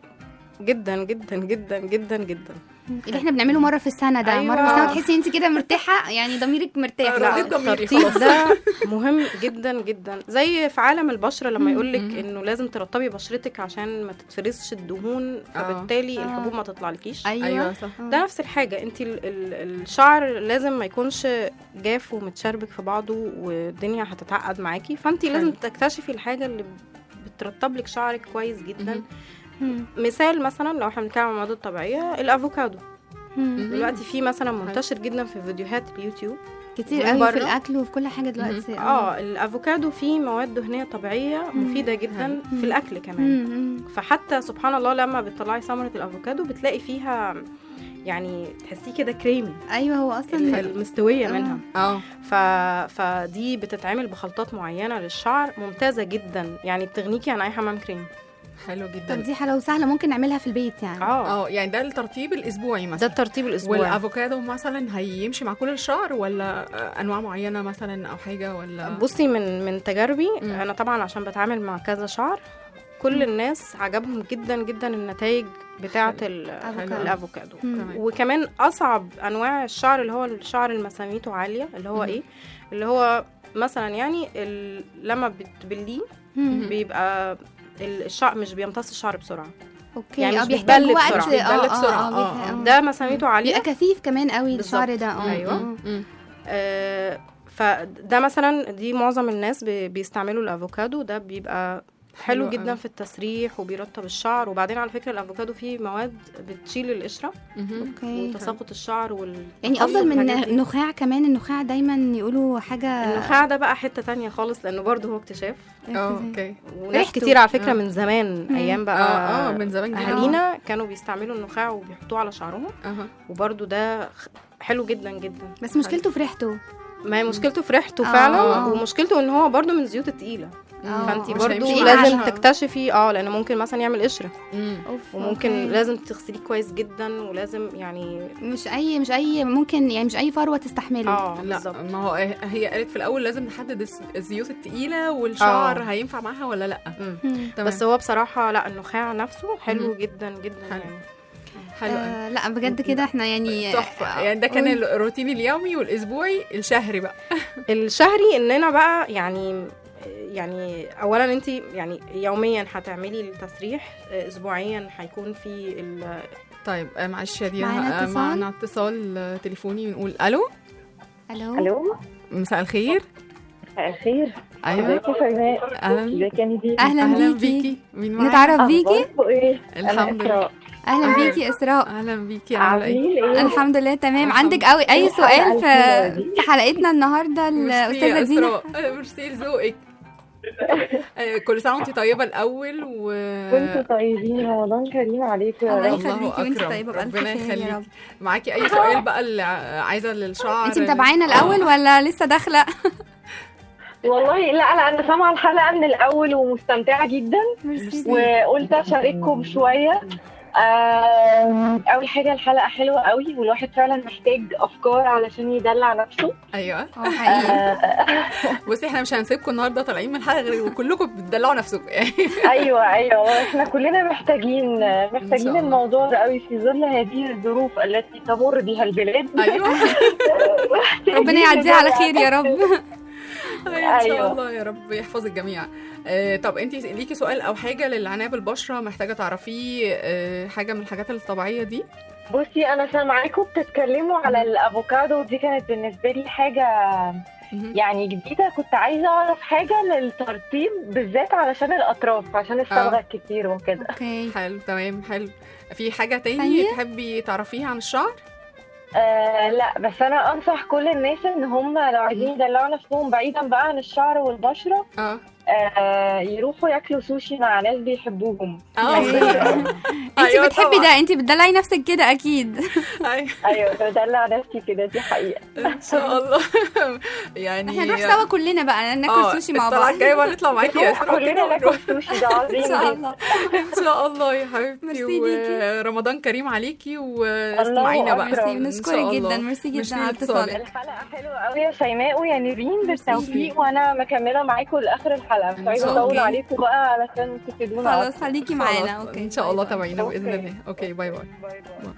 جدا جدا جدا جدا جدا اللي احنا بنعمله مره في السنه ده أيوة. مره في السنه تحسي انت كده مرتاحه يعني ضميرك مرتاح لا، لا رديت ضميري الترطيب خلاص. ده مهم جدا جدا زي في عالم البشره لما مم. يقول لك مم. انه لازم ترطبي بشرتك عشان ما تتفرزش الدهون آه. فبالتالي آه. الحبوب ما تطلعلكيش ايوه, ايوه صح ده نفس الحاجة انت ال ال الشعر لازم ما يكونش جاف ومتشربك في بعضه والدنيا هتتعقد معاكي فانت حلو. لازم تكتشفي الحاجة اللي بترطب لك شعرك كويس جدا مهم. مم. مثال مثلا لو احنا بنتكلم عن المواد الطبيعية الافوكادو مم. دلوقتي في مثلا منتشر جدا في فيديوهات اليوتيوب كتير من قوي بره. في الاكل وفي كل حاجه دلوقتي اه الافوكادو فيه مواد دهنية طبيعية مم. مفيدة جدا مم. في الاكل كمان مم. فحتى سبحان الله لما بتطلعي ثمرة الافوكادو بتلاقي فيها يعني تحسيه كده كريمي ايوه هو اصلا المستوية آه. منها اه ف... فدي بتتعمل بخلطات معينة للشعر ممتازة جدا يعني بتغنيكي عن أي حمام كريم حلو طب جدا دي حلوه وسهله ممكن نعملها في البيت يعني اه اه يعني ده الترتيب الاسبوعي ده مثلا الترتيب الأسبوعي والافوكادو مثلا هيمشي مع كل الشعر ولا آه، انواع معينه مثلا او حاجه ولا بصي من من تجاربي مم. أنا طبعا عشان بتعامل مع كذا شعر كل الناس عجبهم جدا جدا النتائج بتاعة ال- أفوكادو. الأفوكادو مم. تمام. وكمان أصعب أنواع الشعر اللي هو الشعر اللي مساميته عالية اللي هو مم. إيه اللي هو مثلا يعني ال... لما بتبليه مم. بيبقى ال- الشعر مش بيمتص الشعر بسرعة اوكي يعني اه مش بيحتاج بيتبل وقت بسرعة. مش بيتبل اه بسرعة. اه آه، اه آه. بيبقى- ده مساميته عالية بيبقى كثيف كمان قوي الشعر بالظبط. ده اه أيوة. آه. مم. آه، فده مثلا دي معظم الناس بي- بيستعملوا الافوكادو ده بيبقى حلو حلو جدا أوي. في التسريح وبيرطب الشعر وبعدين على فكره الافوكادو فيه مواد بتشيل القشره مهم. اوكي وتساقط الشعر وال يعني افضل من والحاجات دي. النخاع كمان النخاع دايما يقولوا حاجه النخاع ده بقى حته تانية خالص لانه برضه هو اكتشاف اه اوكي وناس ريحته. كتير على فكره آه. من زمان مم. ايام بقى اه اه من زمان جدا اهالينا كانوا بيستعملوا النخاع وبيحطوه على شعرهم اها وبرضه ده خ- حلو جدا جدا بس مشكلته في ريحته ما هي مشكلته في ريحته آه. فعلا آه. ومشكلته ان هو برضه من الزيوت التقيله آه. فانت مش برضو هيمشي لازم معاها. تكتشفي اه لان ممكن مثلا يعمل قشره مم. أوف، وممكن أوكي. لازم تغسليه كويس جدا ولازم يعني مش اي مش اي ممكن يعني مش اي فروه تستحمله اه لا بالظبط ما هو هي قالت في الاول لازم نحدد الس- الزيوت التقيله والشعر آه. هينفع معاها ولا لا مم. مم. تمام بس هو بصراحه لا النخاع نفسه حلو مم. جدا جدا حلو. يعني حلو قوي. آه لا بجد كده احنا يعني تحفه يعني ده كان الروتين اليومي والاسبوعي الشهري بقى الشهري اننا بقى يعني يعني اولا انت يعني يوميا هتعملي التسريح اسبوعيا هيكون في ال- طيب آه، معلش يا دينا معانا آه، اتصال؟ معنا اتصال آه، تليفوني ونقول الو الو الو مساء الخير مساء الخير ايوه ازيك يا شيماء اهلا ازيك يا نيدي اهلا اهلا بيكي بيكي مين معانا نتعرف بيكي اخباركم ايه الحمد أنا لله إسراء. اهلا بيكي اسراء اهلا بيكي عامله ايه عاملين ايه الحمد لله تمام الحمد عندك قوي اي الحلقة سؤال الحلوة في دي. في حلقتنا النهارده ميرسي يا الاستاذه دينا إسراء. آه، ميرسي لذوقك آه، كل سنه وانت طيبه الاول و كنتوا طيبين رمضان كريم عليكم يا الله رب يخليكي وانت أكرم. طيبه بألف ربنا خير يا يخليكي. رب معاكي اي سؤال بقى اللي ع- عايزه للشعر انت متابعانا الاول ولا لسه داخله والله لا لا انا سامعه الحلقه من الاول ومستمتعه جدا ميرسي وقلت اشارككم شويه آم، اول حاجه الحلقه حلوه قوي والواحد فعلا محتاج افكار علشان يدلع نفسه ايوه اه حقيقي آه، بصي احنا مش هنسيبكم النهارده طالعين من الحلقه غير وكلكم بتدلعوا نفسكم يعني ايوه ايوه احنا كلنا محتاجين إن شاء محتاجين الله. الموضوع ده قوي في ظل هذه الظروف التي تمر بها البلاد ايوه ربنا يعديها على خير يا رب ان شاء أيوة. الله يا رب يحفظ الجميع آه، طب انت ليكي سؤال او حاجه للعنايه بالبشره محتاجه تعرفيه آه، حاجه من الحاجات الطبيعيه دي بصي انا سامعاكم بتتكلموا على الافوكادو دي كانت بالنسبه لي حاجه مهم. يعني جديده كنت عايزه اعرف حاجه للترطيب بالذات علشان الاطراف عشان الصبغه الكتير وكده اوكي حلو تمام حلو في حاجه تاني تانية؟ تحبي تعرفيها عن الشعر آه لا بس انا انصح كل الناس ان هم لو عايزين يدلعوا نفسهم بعيدا بقى عن الشعر والبشره اه آه يروحوا ياكلوا سوشي مع ناس بيحبوهم اه انت أيوة بتحبي طبعاً. ده انت بتدلعي نفسك كده اكيد أيوة، ايوه بدلع نفسي كده دي حقيقه ان شاء الله يعني احنا نروح سوا كلنا بقى ناكل آه، سوشي مع الطلعة بعض الجايه بقى نطلع معاكي يا اسراء كلنا كده ناكل ونروح. سوشي ده عظيم ان شاء جدا. الله ان شاء الله يا حبيبتي ميرسي ليكي. ورمضان كريم عليكي واستمعينا بقى أكبر. ميرسي إن بنشكرك شاء جدا الله. ميرسي ميرسي جدا على لاتصالك. اتصالك الحلقه حلوه قوي يا شيماء ويا نيرين ميرسي. بالتوفيق وانا مكمله معاكم لاخر الحلقه الحلقه مش عايزه شاء اطول الله. عليكم بقى علشان تفيدونا خلاص أكتر. خليكي معانا خلاص، اوكي ان شاء الله باي باي. تابعينا باذن أوكي. الله اوكي باي باي باي باي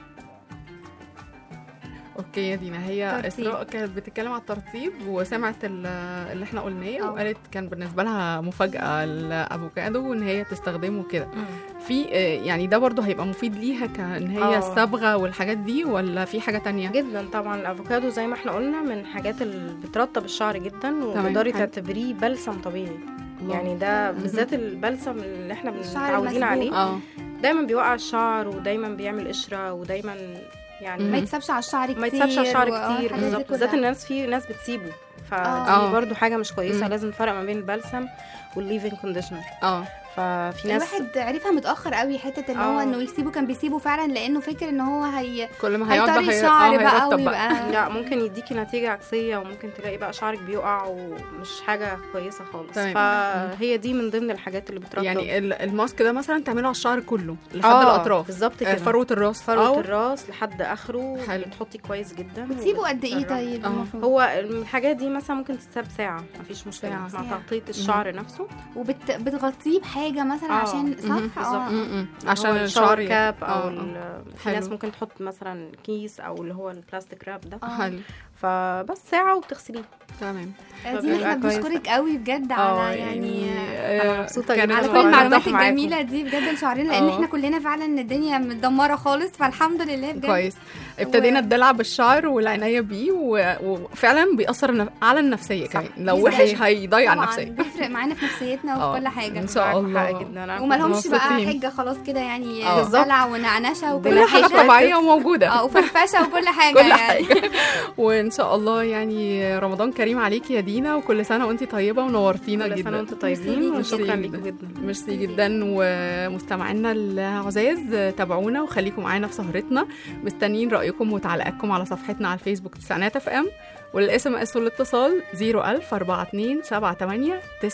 اوكي يا دينا هي ترتيب. اسراء كانت بتتكلم على الترتيب وسمعت ال- اللي احنا قلناه اه. وقالت كان بالنسبه لها مفاجاه الافوكادو وان هي تستخدمه كده في آه، يعني ده برضو هيبقى مفيد ليها كان هي اه. الصبغه والحاجات دي ولا في حاجه تانية جدا طبعا الافوكادو زي ما احنا قلنا من الحاجات اللي بترطب الشعر جدا وتقدري حلو. تعتبريه بلسم طبيعي الله. يعني ده مهم. بالذات البلسم اللي احنا الشعر متعودين المسبوق. عليه اه دايما بيوقع الشعر ودايما بيعمل قشره ودايما يعني ما يتسابش على الشعر كتير ما يتسابش على الشعر و- آه، كتير الحاجات دي بالظبط بالذات كلها. الناس في ناس بتسيبه آه. فدي برضو حاجه مش كويسه مم. لازم نفرق ما بين البلسم والليفنج كونديشنر اه ففي ناس الواحد عرفها متاخر قوي حته ان هو آه. انه يسيبه كان بيسيبه فعلا لانه فاكر ان هو هي كل ما هيقعد هيطري بقى هي- الشعر آه، بقى هيرطب ويبقى لا ممكن يديكي نتيجة عكسية وممكن تلاقي بقى شعرك بيقع ومش حاجة كويسة خالص تمام. فهي دي من ضمن الحاجات اللي بترطب يعني ال- الماسك ده مثلا تعمله على الشعر كله لحد آه، الاطراف بالظبط آه، كده فروه الراس فروة أو- الراس لحد اخره حلو. بتحطي كويس جدا بتسيبه قد ايه وبتسرعي. طيب آه. المفروض هو الحاجات دي مثلا ممكن تتساب ساعة مفيش مشكلة ساعة. مع ساعة. تغطية الشعر نفسه وبتغطيه بحاجه مثلا آه. عشان مهم. صح اه م- م. اللي عشان هو الشعر الشاور كاب او آه، آه. ال- في حلو. ناس ممكن تحط مثلا كيس او اللي هو البلاستيك راب ده آه. حلو فبس ساعة وبتغسليه تمام دي احنا كويس. بنشكرك قوي بجد اه على يعني أنا مبسوطة كانت جدا على طبعاً كل المعلومات أرتاح معاكم. الجميله دي بجد لشعرنا لان اه. احنا كلنا فعلا الدنيا متدمره خالص فالحمد لله بجد كويس ابتدينا و- الدلع بالشعر والعناية بيه و... وفعلا بيأثر نف- على النفسية كمان لو دي وحش صحيح. هيضيع طبعا النفسية بيفرق معانا في نفسيتنا اه، وفي كل حاجه ان شاء معاكم حق الله جدا أنا وما لهمش بقى مبسوطين. حجه خلاص كده يعني اه. دلع ونعنشه وكل كل حاجة حاجه طبيعية وموجودة اه وفرفشه وكل حاجه كل يعني حاجة وإن شاء الله يعني رمضان كريم عليكي يا دينا وكل سنة وأنت طيبة ونورتينا كل سنة جدا وانتم طيبين ميرسي وشكرا ليكي ليكم جدا ميرسي جدا ومستمعينا العزاز تابعونا وخليكم معانا في سهرتنا مستنيين رأيكم وتعليقاتكم على صفحتنا على الفيسبوك تسعينات اف ام والاس ام اس والاتصال 01000 42 78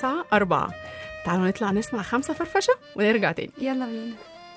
94 تعالوا نطلع نسمع خمسة فرفشة ونرجع تاني يلا بينا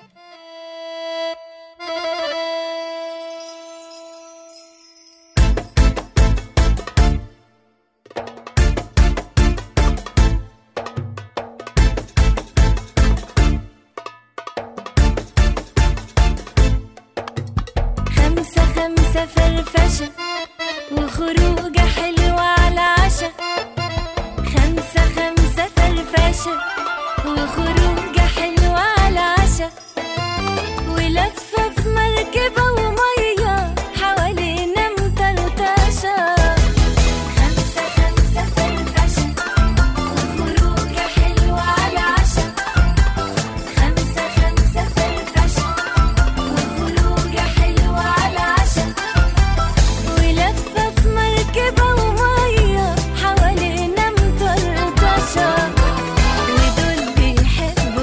خمسة خمسة فرفشة وخروجة حلوة على عشا خمسة خمسة فرفشة وخروجة حلوة على عشا ولفة في مركبة ومية حوالينا مطرطشة خمسة خمسة فرفشة وخروجة حلوة على عشا خمسة خمسة فرفشة وخروجة حلوة على عشا ولفة في مركبة ومية حوالينا مطرطشة ودول بيحبوا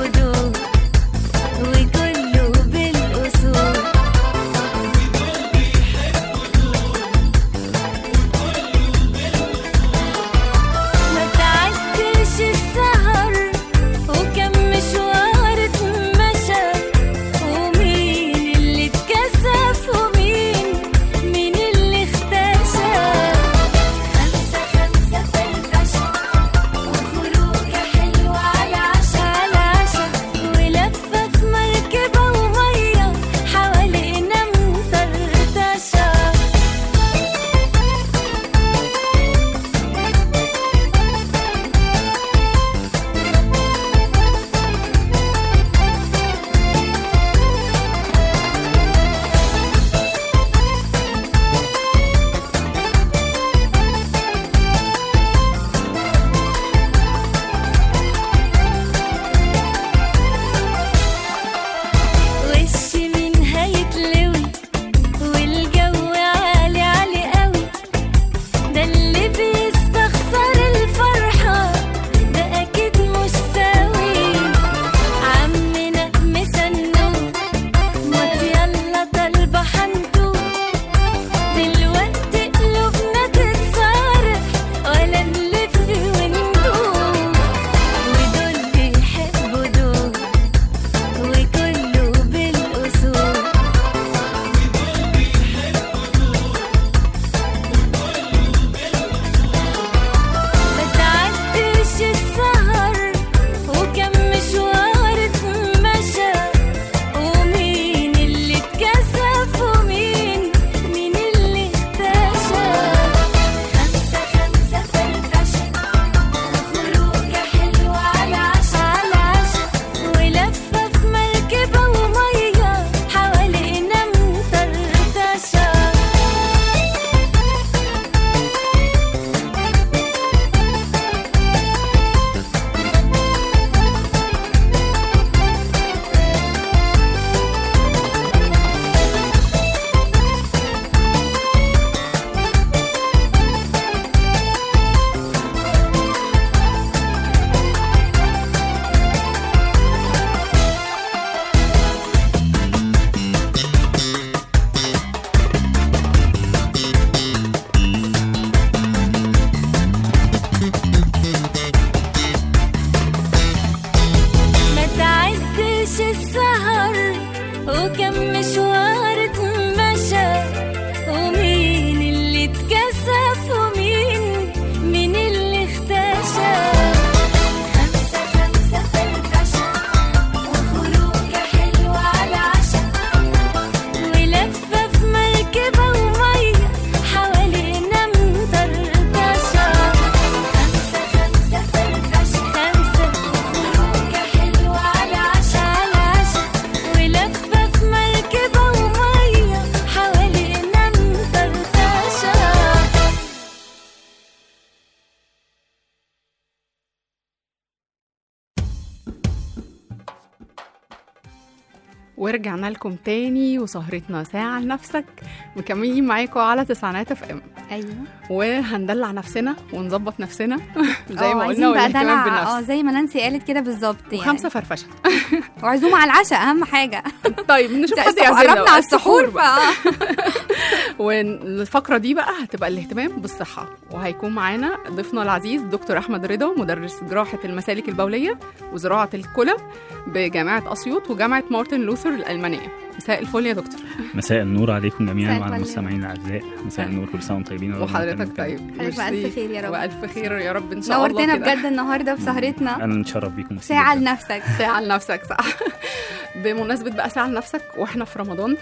ورجعنا لكم تاني وسهرتنا ساعة لنفسك مكملين معاكم على تسعينات اف ام ايوه وهندلع نفسنا ونظبط نفسنا زي اه ما عايزين قلنا بقى والاهتمام دلع اه بالنفس زي ما نانسي قالت كده بالظبط يعني وخمسة فرفشة وعزومه على العشاء اهم حاجه طيب نشوف حد السحور- يعزمنا قربنا بقى. على السحور بقى. فاه والفقرة دي بقى هتبقى الاهتمام بالصحة وهيكون معانا ضيفنا العزيز دكتور أحمد رضا مدرس جراحة المسالك البولية وزراعة الكلى بجامعة أسيوط وجامعة مارتن لوثر الألمانية مساء الفل يا دكتور مساء النور عليكم جميعا مساء وعلى الفل. المستمعين الاعزاء مساء النور كل سنه وانتم طيبين وربنا وحضرتك يكرمكم. طيب حضرتك بألف ميرسي. خير يا رب. وألف خير يا رب إن شاء الله نورتنا كده. بجد النهارده في سهرتنا انا نتشرف بيكم ميرسي ساعه جداً. لنفسك ساعة لنفسك صح بمناسبة بقى ساعة لنفسك واحنا في رمضان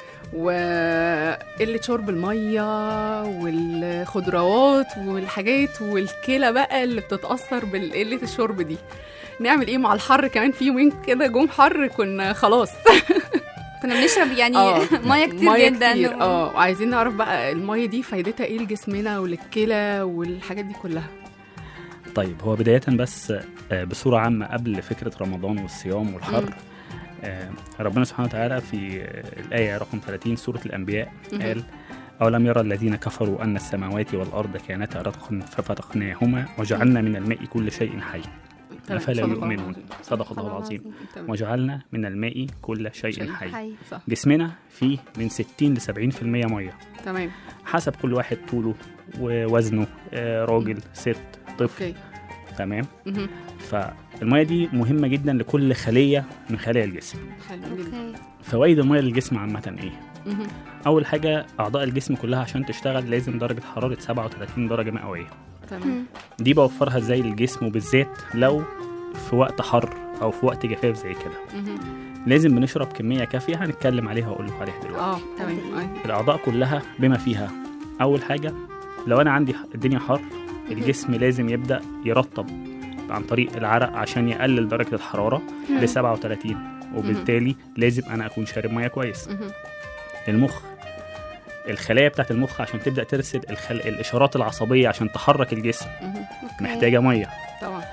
وقلة شرب المية والخضروات والحاجات والكلى بقى اللي بتتأثر بقلة الشرب دي نعمل ايه مع الحر كمان في يومين كده جم حر كنا خلاص كنا بنشرب يعني آه. ميه كتير مية جدا كتير اه وعايزين نعرف بقى المية دي فايدتها ايه لجسمنا وللكلى والحاجات دي كلها طيب هو بدايه بس آه، بصوره عامه قبل فكره رمضان والصيام والحر مم. آه، ربنا سبحانه وتعالى في آه، الايه رقم 30 سوره الانبياء مهم. قال أولم يرى الذين كفروا أن السماوات والأرض كانتا رتقا ففتقناهما وجعلنا من الماء كل شيء حي تمام، أفلا صدق الله يؤمنون العظيم. صدق الله العظيم تمام. وجعلنا من الماء كل شيء شيء حي حي صح جسمنا فيه من 60 ل 70% ميه تمام حسب كل واحد طوله ووزنه آه، راجل ست طفل اوكي تمام مهم. فالميه دي مهمه جدا لكل خليه من خلايا الجسم حلو جدا اوكي فوائد الميه للجسم عامه ايه مهم. اول حاجه اعضاء الجسم كلها عشان تشتغل لازم درجه حراره 37 درجه مئويه تمام دي بوفرها ازاي للجسم وبالذات لو في وقت حر او في وقت جفاف زي كده مهم. لازم بنشرب كميه كافيه هنتكلم عليها واقول لكم عليها دلوقتي اه تمام أيوة. الاعضاء كلها بما فيها اول حاجه لو انا عندي الدنيا حر الجسم لازم يبدا يرطب عن طريق العرق عشان يقلل درجه الحراره ل 37 وبالتالي لازم انا اكون شارب ميه كويس مهم. المخ الخلايا بتاعت المخ عشان تبدا ترسل الخل... الاشارات العصبيه عشان تحرك الجسم مهم. أوكي. محتاجه ميه طبعا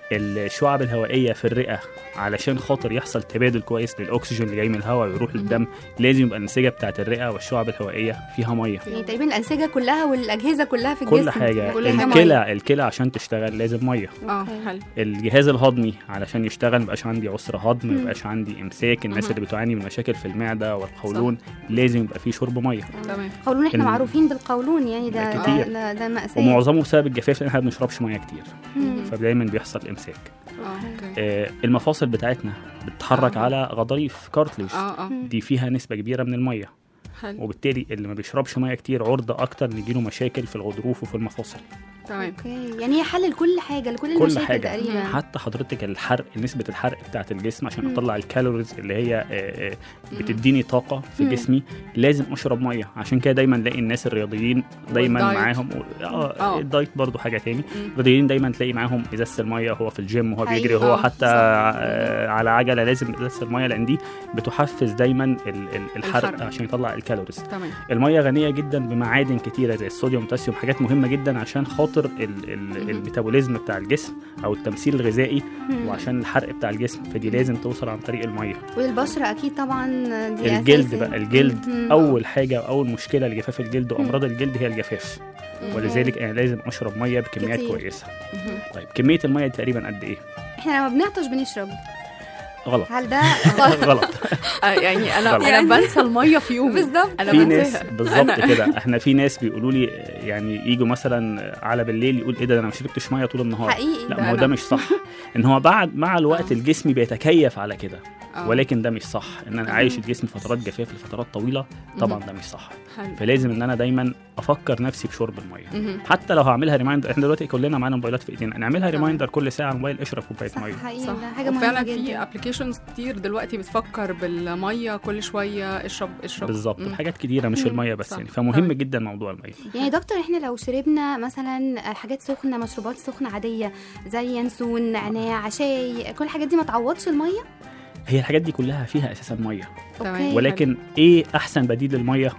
الشعب الهوائيه في الرئه علشان خاطر يحصل تبادل كويس للاكسجين اللي جاي من الهواء ويروح للدم لازم يبقى الانسجه بتاعت الرئه والشعب الهوائيه فيها ميه يعني تقريبا الانسجه كلها والاجهزه كلها في كل الجسم حاجه كل حاجة الكلى الكلى عشان تشتغل لازم ميه اه أوكي. حلو الجهاز الهضمي علشان يشتغل مبقاش عندي عسر هضم مم. مبقاش عندي امساك الناس مهم. اللي بتعاني من مشاكل في المعده والقولون لازم يبقى فيه شرب ميه تمام قولون احنا ال- معروفين بالقولون يعني ده ده ده, كتير. ده, ده مأساة ومعظمه بسبب الجفاف لان احنا ما بنشربش ميه كتير مم. فدايما بيحصل امساك اه اوكي آه، المفاصل بتاعتنا بتتحرك آه. على غضاريف كارتليج اه اه دي فيها نسبه كبيره من الميه حلو وبالتالي اللي ما بيشربش ميه كتير عرضه اكتر ان يجيله مشاكل في الغضروف وفي المفاصل تمام اوكي يعني هي حل لكل حاجه لكل كل المشاكل حاجة. تقريبا حتى حضرتك الحرق نسبه الحرق بتاعت الجسم عشان مم. اطلع الكالوريز اللي هي آه، آه، بتديني طاقه في مم. جسمي لازم اشرب ميه عشان كده دايما نلاقي الناس الرياضيين دايما والدايت. معاهم اه آه. الدايت برضو حاجه تاني مم. الرياضيين دايما تلاقي معاهم ازازه الميه وهو في الجيم وهو بيجري حقيقي. وهو آه، حتى صح. آه على عجله لازم ازازه الميه لان دي بتحفز دايما ال- ال- الحرق الحرق. عشان يطلع الكالوريز تمام الميه غنيه جدا بمعادن كتيره زي الصوديوم والبوتاسيوم حاجات مهمه جدا عشان خاطر ال ال مهم. الميتابوليزم بتاع الجسم او التمثيل الغذائي مم. وعشان الحرق بتاع الجسم فدي لازم توصل عن طريق الميه وللبشره اكيد طبعا دي الجلد أساسي. بقى الجلد مم. اول حاجه واول مشكله لجفاف الجلد وامراض الجلد هي الجفاف ولذلك انا لازم اشرب ميه بكميات كتير. كويسه مهم. طيب كميه الميه دي تقريبا قد ايه احنا لما بنعطش بنشرب غلط هل ده غلط آه، يعني انا غلط. انا بنسى الميه في يومي بالظبط انا في ناس بنساها بالظبط أنا- كده احنا في ناس بيقولوا لي يعني يجوا مثلا على بالليل يقول ايه ده انا ما شربتش ميه طول النهار حقيقي لا ده ما هو أنا. ده مش صح ان هو بعد مع الوقت آه. الجسم بيتكيف على كده آه. ولكن ده مش صح ان انا آه. عايش الجسم فترات جفاف لفترات طويله طبعا ده مش صح حلو فلازم ان انا دايما افكر نفسي بشرب الميه مهم. حتى لو هعملها ريمايندر احنا دلوقتي كلنا معانا موبايلات في ايدينا نعملها تمام. ريمايندر كل ساعه موبايل اشرب كوبايه صح ميه حقيقي صح ده حاجه مهمه وفعلا في جدا ابلكيشنز كتير دلوقتي بتفكر بالميه كل شويه اشرب اشرب بالظبط مم. حاجات كتيره مش مم. الميه بس صح. يعني فمهم تمام. جدا موضوع الميه يعني دكتور احنا لو شربنا مثلا حاجات سخنه مشروبات سخنه عاديه زي ينسون نعناع شاي كل الحاجات دي ما تعوضش الميه هي الحاجات دي كلها فيها اساسا ميه تمام. أوكي. ولكن ايه احسن بديل للميه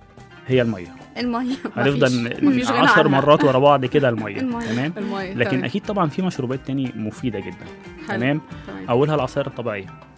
هي الميه الميه هنفضل مفيش غنى 10 عنها. مرات ورا بعض كده الميه المية. تمام الميه لكن تمام. اكيد طبعا في مشروبات تاني مفيده جدا حلو. تمام تمام اولها العصائر الطبيعيه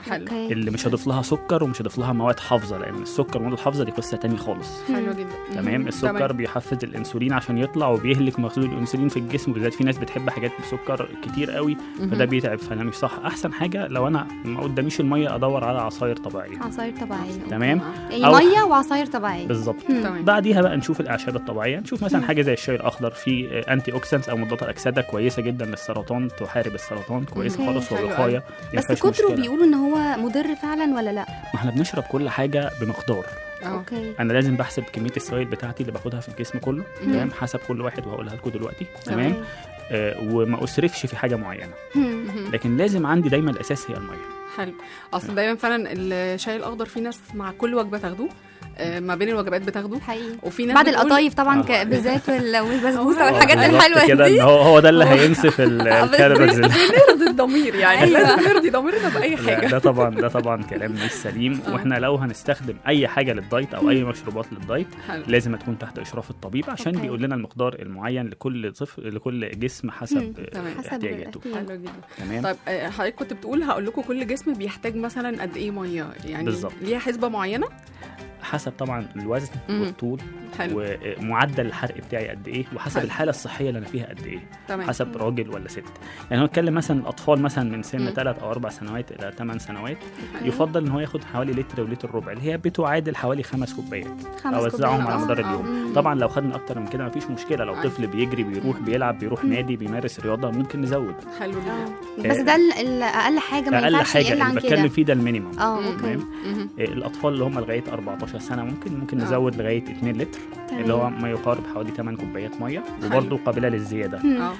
حلو اوكي اللي مش هضيف لها سكر ومش هضيف لها مواد حافظه لان السكر والمواد الحافظه دي قصه تاني خالص حلو جدا تمام مم. السكر بيحفز الانسولين عشان يطلع وبيهلك مخزون الانسولين في الجسم وبالذات في ناس بتحب حاجات بسكر كتير قوي مم. فده بيتعب فده مش صح احسن حاجه لو انا ما قداميش الميه ادور على عصاير طبيعيه عصاير طبيعيه تمام يعني أو- ميه وعصاير طبيعيه بالظبط مم. تمام بعديها بقى نشوف الاعشاب الطبيعيه نشوف مثلا حاجه زي الشاي الاخضر فيه انتي اوكسيدنتس او مضادات اكسده كويسه جدا للسرطان تحارب السرطان كويسه أوكي. خالص حلو ووقايه أوي. ما بس فيهاش كتره مشكلة. بيقولوا ان هو مضر فعلا ولا لا ما احنا بنشرب كل حاجه بمقدار اه اوكي انا لازم بحسب كميه السوائل بتاعتي اللي باخدها في الجسم كله تمام حسب كل واحد وهقولها لكم دلوقتي تمام أوكي. آه وما اسرفش في حاجه معينه مم. مهم. لكن لازم عندي دايما الاساس هي الميه حلو اصل دايما فعلا الشاي الاخضر في ناس مع كل وجبه تاخدوه آه، ما بين الوجبات بتاخدوه حقيقي وفي ناس بعد بتقول- القطايف طبعا آه. ك- بالذات وال- والبسبوسه آه، والحاجات بالظبط الحلوه كده دي ان هو هو ده اللي هينسف ال- الكالوريز اللي- نرضي الضمير يعني أيوة. لازم نرضي ضميرنا باي لا حاجه ده طبعا ده طبعا كلام مش سليم آه. واحنا لو هنستخدم اي حاجه للدايت او اي مشروبات للدايت حلو لازم تكون تحت اشراف الطبيب عشان أوكي. بيقول لنا المقدار المعين لكل طفل لكل جسم حسب مم. آه، تمام. حسب احتياجاته الاحتياج. حلو جدا تمام طيب آه، حضرتك كنت بتقول هقول لكم كل جسم بيحتاج مثلا قد ايه ميه يعني بالظبط. ليها حسبه معينه حسب طبعا الوزن مم. والطول حلو ومعدل الحرق بتاعي قد ايه وحسب حلو. الحاله الصحيه اللي انا فيها قد ايه تمام حسب راجل ولا ست يعني هو اتكلم مثلا الاطفال مثلا من مم. سن 3 او 4 سنوات الى 8 سنوات حلو. يفضل ان هو ياخد حوالي لتر ولتر ربع اللي هي بتعادل حوالي خمس كوبايات خمس اوزعهم كوبايات. على آه. مدار آه. اليوم مم. طبعا لو خدنا اكتر من كده مفيش مشكله لو أيوة. طفل بيجري بيروح بيلعب بيروح مم. نادي بيمارس رياضه ممكن نزود حلو جدا آه. بس ده ال- ال- اقل حاجه ما اقل ينفعش حاجه يقل عن اللي كده بتكلم فيه ده المينيمم اه مم. اوكي تمام مهم. إيه، الاطفال اللي هم لغايه 14 سنه ممكن ممكن آه. نزود لغايه 2 لتر تمام. اللي هو ما يقارب حوالي 8 كوبايات ميه وبرضه قابله للزياده مم. اه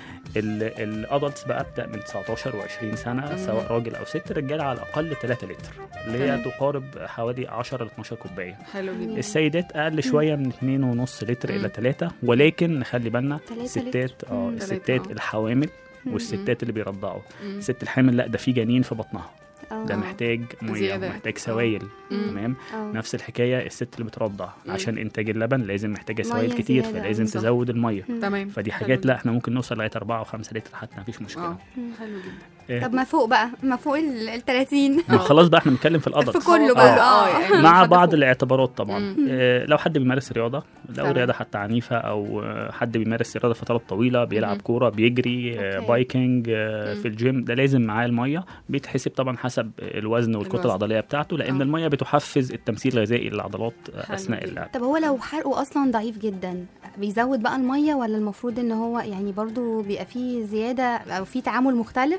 الادلتس بقى ابدا من 19 و20 سنه مم. سواء راجل او ست الرجاله على الاقل 3 لتر اللي هي تمام. تقارب حوالي 10 ل 12 كوبايه حلو جدا السيدات اقل شويه من 2.5 لتر مم. الى 3 ولكن نخلي بالنا تلاتة الستات اه مم. الستات تلاتة، آه. الحوامل مم. والستات اللي بيرضعوا مم. الست الحامل لا ده في جنين في بطنها اه ده محتاج ميه زيادة. محتاج سوائل مم. تمام اه نفس الحكايه الست اللي بترضع مم. عشان انتاج اللبن لازم محتاجه سوائل مية كتير زيادة، فلازم صح. تزود الميه مم. تمام فدي حلو حاجات جدا. لا احنا ممكن نوصل لغايه 4 و5 لتر حتى مفيش مشكله اه مم. حلو جدا إيه. طب ما فوق بقى ما فوق ال ال 30 ما خلاص بقى احنا بنتكلم في الادلت في كله آه، بقى آه، اه يعني مع حد بعض فوق. الاعتبارات طبعا مم. آه، لو حد بيمارس رياضه لو تمام. رياضه حتى عنيفه او آه، حد بيمارس رياضه فترات طويله بيلعب مم. كوره بيجري آه، أوكي. بايكنج آه، مم. في الجيم ده لازم معاه الميه بيتحسب طبعا حسب الوزن والكتله الوزن. العضليه بتاعته لان آه. الميه بتحفز التمثيل الغذائي للعضلات آه، حلو اثناء جدا. اللعب طب هو لو حرقه اصلا ضعيف جدا بيزود بقى الميه ولا المفروض ان هو يعني برضو بيبقى فيه زياده او فيه تعامل مختلف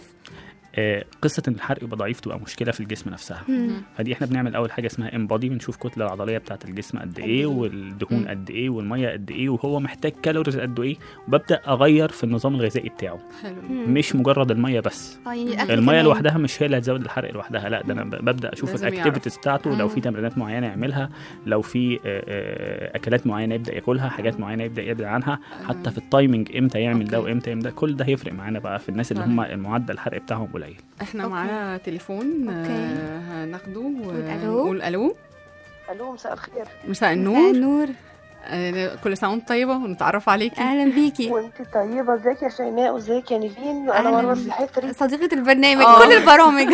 آه، قصه ان الحرق يبقى ضعيف تبقى مشكله في الجسم نفسها مم. فدي احنا بنعمل اول حاجه اسمها امبادي بنشوف الكتله العضليه بتاعه الجسم قد إيه؟ ايه والدهون مم. قد ايه والميه قد ايه وهو محتاج كالوريز قد ايه وببدا اغير في النظام الغذائي بتاعه حلو مم. مش مجرد الميه بس اه يعني الأكل الميه كمان. لوحدها مش هي اللي هتزود الحرق لوحدها لا ده انا ب- ببدا اشوف لازم الاكتيفيتيز بتاعته لو في مم. تمرينات معينه يعملها لو في آه، آه، اكلات معينه يبدا ياكلها حاجات معينه يبدا يبعد عنها حتى في التايمنج امتى يعمل ده أوكي. وامتى يعمل ده كل ده هيفرق معانا بقى في الناس اللي تمام. هم المعدل الحرق بتاعهم قليل احنا أوكي. معانا تليفون أوكي. آه، هناخده ألو. ونقول الو الو مساء الخير مساء مساء النور النور آه، كل سنه وانت طيبه ونتعرف عليكي اهلا بيكي وانت طيبه ازيك يا شيماء وازيك يا نيفين أهلاً انا مروه بيك. السحتري صديقه البرنامج آه. كل البرامج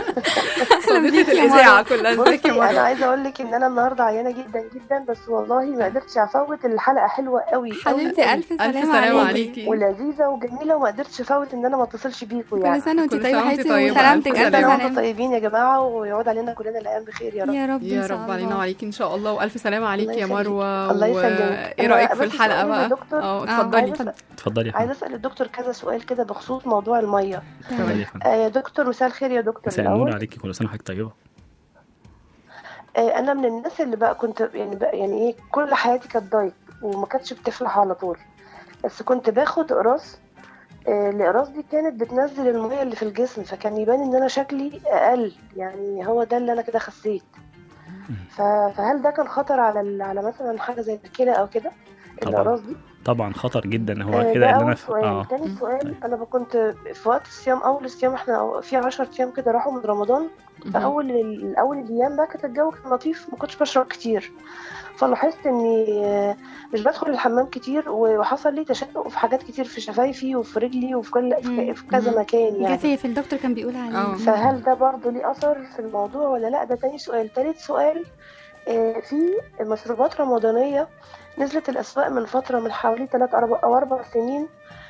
صديقه الاذاعه كلها ازيك بصي يا انا مروه عايزه اقول لك ان انا النهارده عيانه جدا جدا بس والله ما قدرتش افوت الحلقه حلوه قوي قوي حبيبتي الف الف سلامه سلامه عليكي عليكي ولذيذه وجميله وما قدرتش افوت ان انا ما اتصلش بيكوا كل يعني سنه وانت كل طيبه سنة وانت حبيبتي طيبة. وسلامتك ألف الف كل سنه سلامة. وانتم سلامه طيبين يا جماعه ويعود علينا كلنا الايام بخير يا رب يا رب يا إن شاء رب علينا الله. وعليكي ان شاء الله والف سلامه عليكي الله يا يخليك. مروه الله و- يسلمك. ايه أنا رايك في بس الحلقه سؤال يا بقى دكتور. اه آه، اتفضلي عايزه اتفضلي يا عايزه فندم اسال الدكتور كذا سؤال كده بخصوص موضوع الميه اتفضلي يا فندم آه يا دكتور مساء الخير يا دكتور مساء النور الاول عليكي كل سنه وحضرتك طيبه آه انا من الناس اللي بقى كنت يعني بقى يعني ايه كل حياتي كانت دايت وما كانتش بتفلح على طول بس كنت باخد قراص آه، القراص دي كانت بتنزل الميه اللي في الجسم فكان يبان ان انا شكلي اقل يعني هو ده اللي انا كده خسيت ف- فهل ده كان خطر على ال- على مثلا حاجه زي الكلى او كده طبعا الاقراص دي طبعا خطر جدا هو آه، كده ده ان اول انا سؤال اه تاني سؤال انا ب- كنت في وقت الصيام اول الصيام احنا في 10 ايام كده راحوا من رمضان فاول ال- اول الايام بقى كانت الجو كان لطيف ما كنتش بشرب كتير فلاحظت اني آه، مش بدخل الحمام كتير وحصل لي تشقق في حاجات كتير في شفايفي وفي رجلي وفي كل في في كذا مم. مكان يعني جفاف الدكتور كان بيقول عليه اه. فهل ده برضه ليه اثر في الموضوع ولا لا ده تاني سؤال تالت سؤال آه، في مشروبات رمضانية نزلت الأسواق من فترة من حوالي 3 أو أربع سنين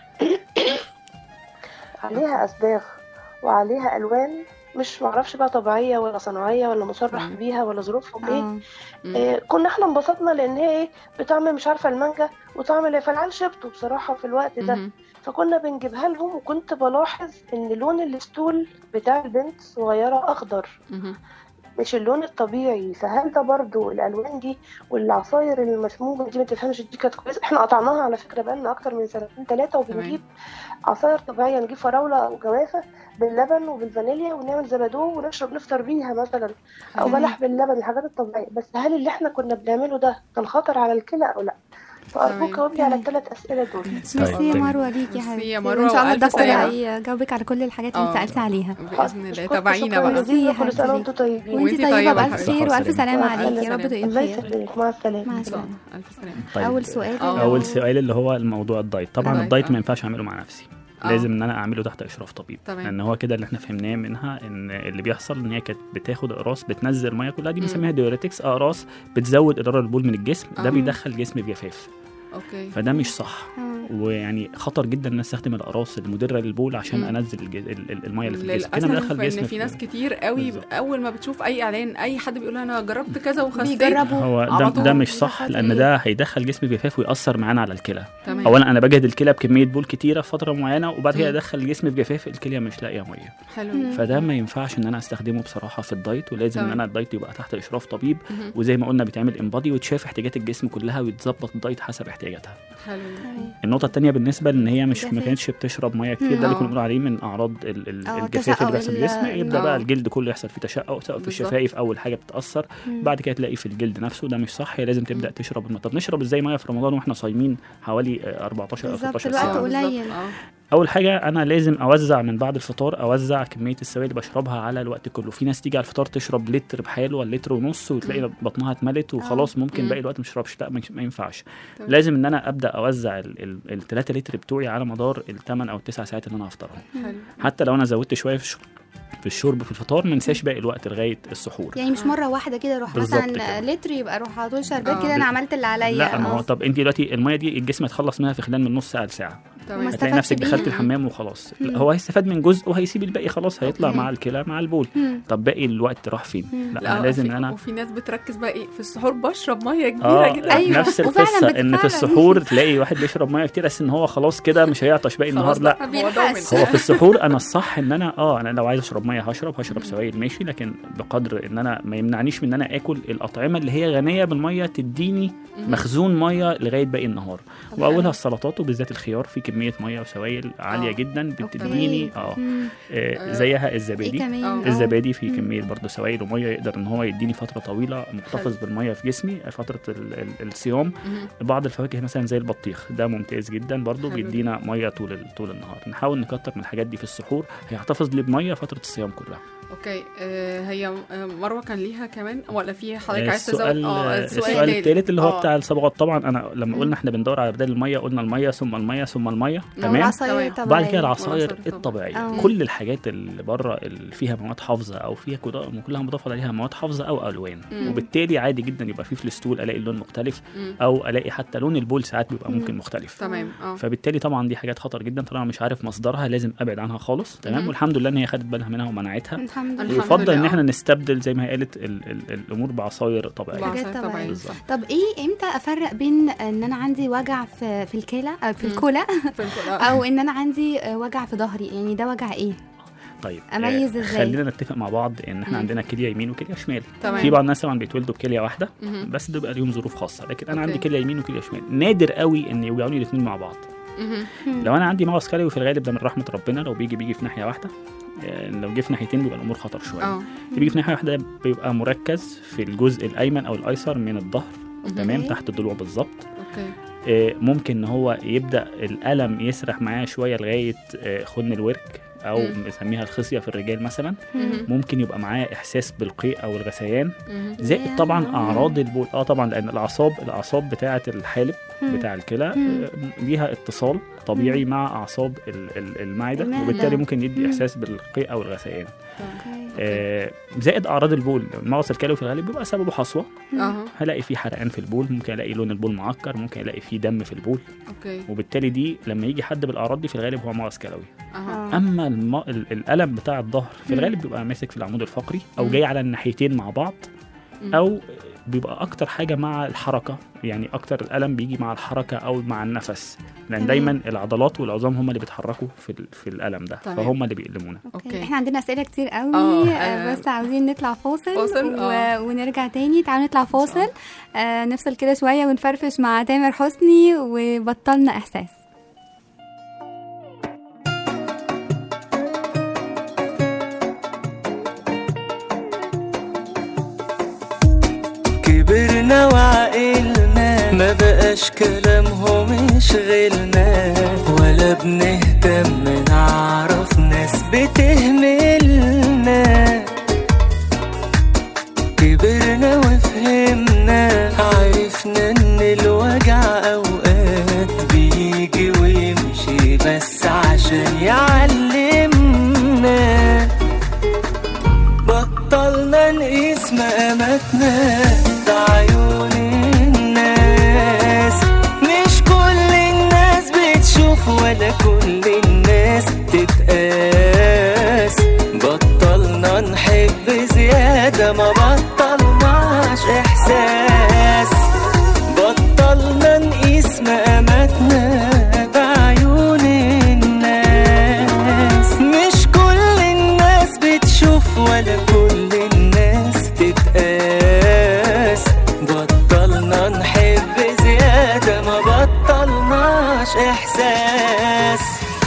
عليها أصباغ وعليها ألوان مش معرفش بقى طبيعية ولا صناعية ولا مصرح مم. بيها ولا ظروفهم ايه اه آه، كنا احنا انبسطنا لان هي ايه بطعم مش عارفه المانجا وطعم اللي فالعيال شبتوا بصراحه في الوقت ده مهم. فكنا بنجيبها لهم وكنت بلاحظ ان لون الستول بتاع البنت صغيره اخضر مهم. مش اللون الطبيعي فهل ده برضو الالوان دي والعصاير المسمومه دي ما تفهمش دي كانت كويسه احنا قطعناها على فكره بقالنا اكتر من سنتين ثلاثه وبنجيب عصاير طبيعيه نجيب فراوله او جوافه باللبن وبالفانيليا ونعمل زبادو ونشرب نفطر بيها مثلا او تمام. بلح باللبن الحاجات الطبيعيه بس هل اللي احنا كنا بنعمله ده كان خطر على الكلى او لا فارجوك تمام. جاوبني على تمام. الثلاث اسئله دول ميرسي يا طيب. مروه ليكي يا ميرسي حبيبتي يا مروة، وان شاء الله وألف الدكتور سلامة. هيجاوبك على كل الحاجات اللي انت اه. سالتي عليها باذن الله أشكرك تابعينا شكراً بقى جزيلا. ميرسي يا كل سنه حبيبتي. وانتم طيبين وانت وانتي طيبه طيبة بالف حبيبتي. خير صحة والف وسلامة. سلامه مع عليكي يا السلامة. رب تبقي الله بخير يسلمك مع السلامه مع اه السلامه الف سلامه طيب. اول سؤال اه. اول سؤال اللي هو الموضوع الدايت طبعا الدايت، الدايت اه. ما ينفعش اعمله مع نفسي اه. لازم ان انا اعمله تحت اشراف طبيب تمام. لان هو كده اللي احنا فهمناه منها ان اللي بيحصل ان هي كانت بتاخد اقراص بتنزل الميه كلها دي مم. بنسميها ديوريتكس اقراص بتزود ادرار البول من الجسم اه. ده بيدخل الجسم في جفاف اوكي فده مش صح اه. ويعني خطر جدا ان أنا استخدم الاقراص المدره للبول عشان مم. انزل الج- ال- ال- الميه اللي في الجسم كده للاسف بدخل الجسم ان في ناس كتير قوي بالظبط. اول ما بتشوف اي اعلان اي حد بيقول انا جربت كذا وخسيت بيجربوا هو على ده, طول ده مش صح بياخد لان ايه؟ ده هيدخل جسم في جفاف ويأثر معانا على الكلى تمام اولا انا بجهد الكلى بكميه بول كتيره في فتره معينه وبعد كده مم. ادخل الجسم في جفاف الكليه مش لاقيه ميه حلو مم. فده ما ينفعش ان انا استخدمه بصراحه في الدايت ولازم ان تمام. انا الدايت يبقى تحت اشراف طبيب مهم. وزي ما قلنا بيتعمل انبادي وتشاف احتياجات الجسم كلها ويتظبط الدايت حسب احتياجاتها حلو تمام. النقطه الثانيه بالنسبه لان هي مش ما الجفاف. كانتش بتشرب ميه كتير مم. ده اللي اه. كنا بنقول عليه من اعراض ال- ال- اه، الجفاف اللي التشقق بيحصل في الجسم ال- يبدا اه. بقى الجلد كله يحصل فيه تشقق سواء في بالظبط. الشفايف اول حاجه بتاثر مم. بعد كده تلاقي في الجلد نفسه ده مش صح هي لازم تبدا تشرب الميه طب نشرب ازاي ميه في رمضان واحنا صايمين حوالي آه، 14 او بالظبط، 16 الوقت ساعه اه، بالظبط. قليل. اه اول حاجه انا لازم اوزع من بعد الفطار اوزع كميه السوائل اللي بشربها على الوقت كله في ناس تيجي على الفطار تشرب لتر بحاله ولا لتر ونص وتلاقي بطنها اتملت وخلاص ممكن مم. باقي الوقت مش تشربش لا مش- ما ينفعش تمام. لازم ان انا ابدا اوزع ال 3 لتر بتوعي على مدار الثمان او التسع ساعات اللي انا هفطرهم حلو حتى لو انا زودت شويه في الشرب في الشرب في الفطار ما انساش باقي الوقت لغايه السحور يعني مش مره واحده كده اروح بالظبط مثلا كده. لتر يبقى اروح على طول شربات اه. كده انا عملت اللي عليا لا ما هو اه. طب انت دلوقتي الميه دي الجسم يتخلص منها في خلال من نص ساعه لساعه تمام وما هتلاقي استفادش نفسك بيها. دخلت الحمام وخلاص مم. لا هو هيستفاد من جزء وهيسيب الباقي خلاص هيطلع أوكي. مع الكلى مع البول مم. طب باقي الوقت راح فين مم. لا, لا أنا لازم في- ان انا وفي ناس بتركز بقى ايه في السحور بشرب ميه كبيره اه جدا أيوة. نفس وفعلاً القصه بت- ان في فعلاً. السحور تلاقي واحد بيشرب ميه كتير بس ان هو خلاص كده مش هيعطش باقي النهار خلاص لا بقى، هو بيلحقش. ضامن هو في السحور انا الصح ان انا اه انا لو عايز اشرب ميه هشرب هشرب سوائل ماشي لكن بقدر ان انا ما يمنعنيش من ان انا اكل الاطعمه اللي هي غنيه بالميه تديني مهم. مخزون ميه لغايه باقي النهار طب واولها حلو. السلطات وبالذات الخيار في كميه ميه وسوائل عاليه آه. جدا أوكي. بتديني اه مم. آه، آه، زيها ايه الزبادي كمان اه. اه. الزبادي فيه مم. كميه برضه سوائل وميه يقدر ان هو يديني فتره طويله محتفظ بالميه في جسمي فتره ال- ال- الصيام مهم. بعض الفواكه مثلا زي البطيخ ده ممتاز جدا برضه حلو بيدينا ميه طول ال- طول النهار نحاول نكتر من الحاجات دي في السحور هيحتفظ لي بميه فتره الصيام كلها اوكي آه هي آه، مروه كان ليها كمان ولا في حضرتك آه، عايز تزود السؤال اه السؤال الثالث اللي هو آه. بتاع الصبغات طبعا انا لما مم. قلنا احنا بندور على بدل الميه قلنا الميه ثم الميه ثم الميه آه، تمام والعصاير تمام. طبعا بعد كده العصاير والعصاير الطبيعيه آه. كل الحاجات اللي بره اللي فيها مواد حافظه او فيها كدا- كلها مضاف عليها مواد حافظه او الوان مم. وبالتالي عادي جدا يبقى في في الستول الاقي اللون مختلف مم. او الاقي حتى لون البول ساعات بيبقى ممكن مختلف تمام اه فبالتالي طبعا دي حاجات خطر جدا طالما مش عارف مصدرها لازم ابعد عنها خالص تمام مم. والحمد لله ان هي خدت بالها منها ومنعتها الحمد الحمد لله ويفضل ان لله، احنا آه. نستبدل زي ما هي قالت ال ال الامور بعصاير طبيعيه بعصاير حاجات طبيعية. طبيعية. بالظبط طب ايه امتى افرق بين ان انا عندي وجع في في الكلى أو في مم. الكلى في الكل- آه. او ان انا عندي آه، وجع في ظهري يعني ده وجع ايه طيب أميز آه، إزاي؟ خلينا نتفق مع بعض ان احنا مم. عندنا كليه يمين وكليه شمال تمام في بعض الناس طبعا بيتولدوا بكليه واحده مهم. بس ده بيبقى ليهم ظروف خاصه لكن انا أوكي. عندي كليه يمين وكليه شمال نادر قوي ان يوجعوني الاثنين مع بعض مهم. لو انا عندي مغص كلوي في الغالب ده من رحمه ربنا لو بيجي بيجي في ناحيه واحده آه، لو جه في ناحيتين بيبقى الامور خطر شويه اه اللي بيجي في ناحيه واحده بيبقى مركز في الجزء الايمن او الايسر من الظهر مهم. تمام أوكي. تحت الضلوع بالظبط اوكي آه، ممكن ان هو يبدا الالم يسرح معاه شويه لغايه آه، خن الورك او مم. بنسميها الخصيه في الرجال مثلا مهم. ممكن يبقى معاه احساس بالقيء او الغثيان مهم. زائد طبعا اعراض البول اه طبعا لان الاعصاب الاعصاب بتاعه الحالب مم. بتاع الكلى مم. آه، ليها اتصال طبيعي مع اعصاب ال- ال- المعده المعدة. وبالتالي ممكن يدي مم. احساس بالقيء او الغثيان أوكي. آه، زائد اعراض البول المغص الكلوي في الغالب بيبقى سببه حصوه اها هلاقي فيه حرقان في البول ممكن الاقي لون البول معكر ممكن الاقي فيه دم في البول اوكي وبالتالي دي لما يجي حد بالاعراض دي في الغالب هو مغص كلوي اها آه. اما الم... ال- الالم بتاع الظهر في مم. الغالب بيبقى ماسك في العمود الفقري او مم. جاي على الناحيتين مع بعض مم. او بيبقى اكتر حاجه مع الحركه يعني اكتر الالم بيجي مع الحركه او مع النفس لان تمام. دايما العضلات والعظام هم اللي بيتحركوا في ال- في الالم ده تمام. فهم اللي بيألمونا اوكي احنا عندنا اسئله كتير قوي آه، آه آه. بس عاوزين نطلع فاصل, فاصل، و... آه. ونرجع تاني تعالوا نطلع فاصل آه نفصل كده شويه ونفرفش مع تامر حسني وبطلنا احساس كبرنا وعقلنا ما بقاش كلامهم يشغلنا ولا بنهتم نعرف ناس بتهملنا كبرنا وفهمنا عرفنا ان الوجع اوقات بيجي ويمشي بس عشان يعلمنا بطلنا نقيس مقاماتنا بعيون الناس مش كل الناس بتشوف ولا كل الناس تتقاس بطلنا نحب زيادة ما بطلناش إحساس بطلنا نقيس مقاماتنا بعيون الناس مش كل الناس بتشوف ولا كل الناس تتقاس بطلنا نحب زيادة ما بطلناش إحساس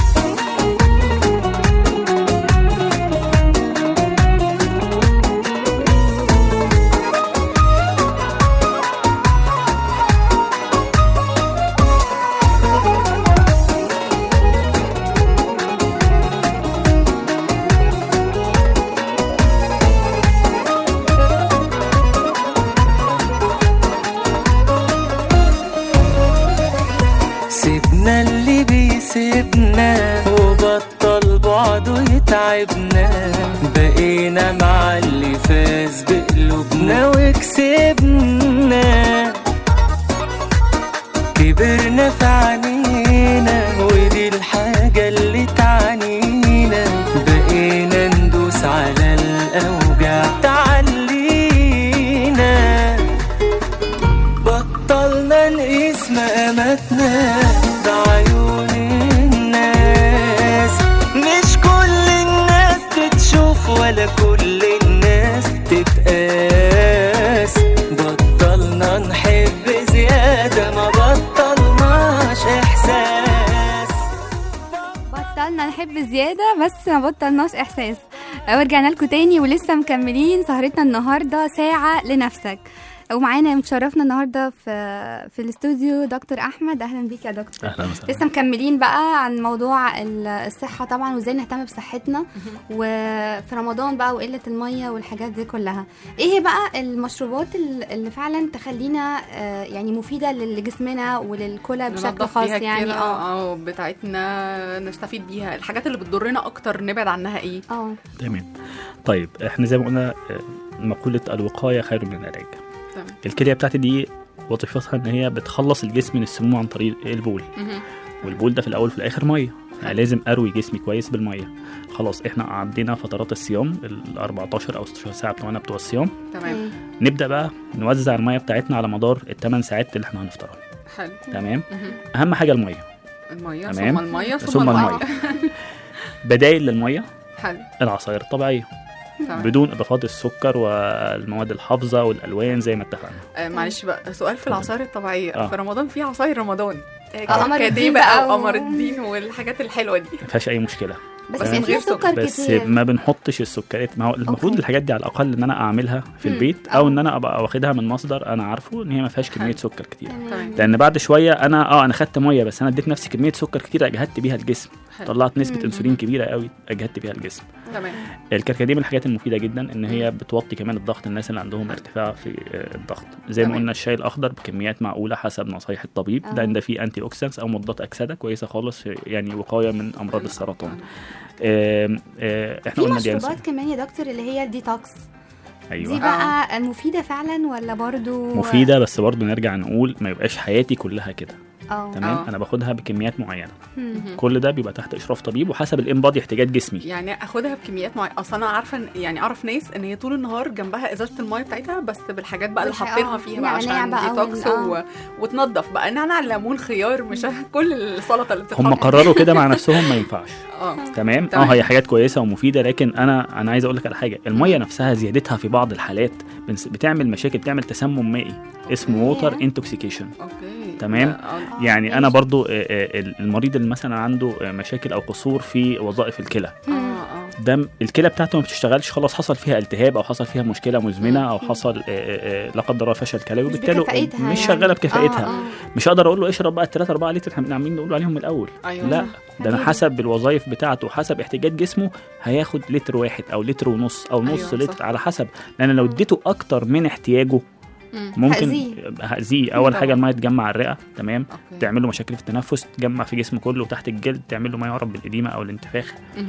سيبنا اللي بيسيبنا وبطل بعده يتعبنا بقينا مع اللي فاز بقلوبنا وكسبنا كبرنا في عينينا ودي الحاجة اللي تعنينا بقينا ندوس على الأوجع تعلينا بطلنا نقيس مقاماتنا بعيون الناس مش كل الناس تتشوف ولا كل الناس تتقاس بطلنا نحب زيادة ما بطلناش إحساس بطلنا نحب زيادة بس ما بطلناش إحساس ورجعنا لكم تاني ولسه مكملين سهرتنا النهاردة ساعة لنفسك ومعانا مشرفنا النهارده في في الاستوديو دكتور احمد اهلا بيك يا دكتور اهلا وسهلا لسه مكملين بقى عن موضوع ال- الصحه طبعا وازاي نهتم بصحتنا وفي رمضان بقى وقله الميه والحاجات دي كلها ايه هي بقى المشروبات ال- اللي فعلا تخلينا آه، يعني مفيده لجسمنا وللكلى بشكل ننضف خاص بيها يعني الكلى، اه اه بتاعتنا نستفيد بيها الحاجات اللي بتضرنا اكتر نبعد عنها ايه اه تمام طيب احنا زي ما قلنا آه، مقولة الوقاية خير من العلاج تمام الكلية بتاعتي دي وظيفتها ان هي بتخلص الجسم من السموم عن طريق البول مهم. والبول ده في الاول وفي الاخر ميه يعني لازم اروي جسمي كويس بالميه خلاص احنا عدينا فترات الصيام ال 14 او 16 ساعه بتوعنا بتوع الصيام تمام نبدا بقى نوزع الميه بتاعتنا على مدار الثمان ساعات اللي احنا هنفطرهم حلو تمام مهم. اهم حاجه الميه الميه تمام. ثم الميه ثم, ثم الميه الميه بدايل للميه حلو العصاير الطبيعيه تمام بدون اضافات السكر والمواد الحافظه والالوان زي ما اتفقنا آه معلش بقى سؤال في العصاير الطبيعيه آه. في رمضان في عصاير رمضان آه، قمر كركديه الدين بقى بقى و- وقمر الدين والحاجات الحلوه دي ما فيهاش اي مشكله بس بس يعني من فيها غير سكر. سكر بس كتير ما بنحطش السكريات ما هو المفروض أوكي. الحاجات دي على الاقل ان انا اعملها في مم. البيت او آه. ان انا ابقى واخدها من مصدر انا عارفه ان هي ما فيهاش كميه حلو. سكر كتير تمام. لان بعد شويه انا اه انا خدت ميه بس انا اديت نفسي كميه سكر كتير اجهدت بيها الجسم حلو. طلعت نسبه مم. انسولين كبيره قوي اجهدت بيها الجسم تمام الكركديه من الحاجات المفيده جدا ان هي بتوطي كمان الضغط الناس اللي عندهم ارتفاع في آه، الضغط زي ما تمام. قلنا الشاي الاخضر بكميات معقوله حسب نصايح الطبيب آه. لان ده فيه انتي اوكسيدنتس او مضادات اكسده كويسه خالص في- يعني وقايه من امراض السرطان آم، آه، احنا في قلنا دي مشروبات كمان يا دكتور اللي هي الديتوكس ايوه دي بقى مفيدة فعلا ولا برضو مفيده بس برضه نرجع نقول ما يبقاش حياتي كلها كده اه تمام آه. انا باخدها بكميات معينه مم. كل ده بيبقى تحت اشراف طبيب وحسب الانبادي احتياجات جسمي يعني اخدها بكميات معينه اصل انا عارفه إن- يعني اعرف ناس ان هي طول النهار جنبها ازازه المايه بتاعتها بس بالحاجات بقى اللي بالح- حاطينها آه، فيها بقى نعناع عشان بقى ديتوكس وال- و... آه. وتنضف بقى نعناع ليمون خيار مش كل السلطه اللي بتتحط هم قرروا كده مع نفسهم ما ينفعش اه تمام تمام. اه هي حاجات كويسه ومفيده لكن انا انا عايز اقول لك على حاجه الميه نفسها زيادتها في بعض الحالات بنس- بتعمل مشاكل بتعمل تسمم مائي اسمه أوكي. ووتر انتوكسيكيشن اوكي تمام. لا، آه. يعني انا ماشي. برضو آه، آه، المريض اللي مثلا عنده آه، مشاكل او قصور في وظائف الكلى اه اه ده م- الكلى بتاعته ما بتشتغلش خلاص حصل فيها التهاب او حصل فيها مشكله مزمنه او حصل آه، آه، آه، لا قدر الله فشل كلوي مش وبالتالي بكفاءتها مش يعني. شغاله بكفاءتها آه، آه. مش هقدر اقول له اشرب بقى 3 4 لتر احنا عاملين نقول عليهم من الاول ايوه لا صح. ده انا أكيد. حسب الوظائف بتاعته وحسب احتياجات جسمه هياخد لتر واحد او لتر ونص او نص أيوة، لتر صح. على حسب لان لو اديته اكتر من احتياجه مم. ممكن هأذيه. هأذيه اول طبعا. حاجه الميه تجمع على الرئه تمام اوكي تعمل له مشاكل في التنفس تجمع في جسمه كله وتحت الجلد تعمل له ما يعرف بالإديمة أو الانتفاخ مهم.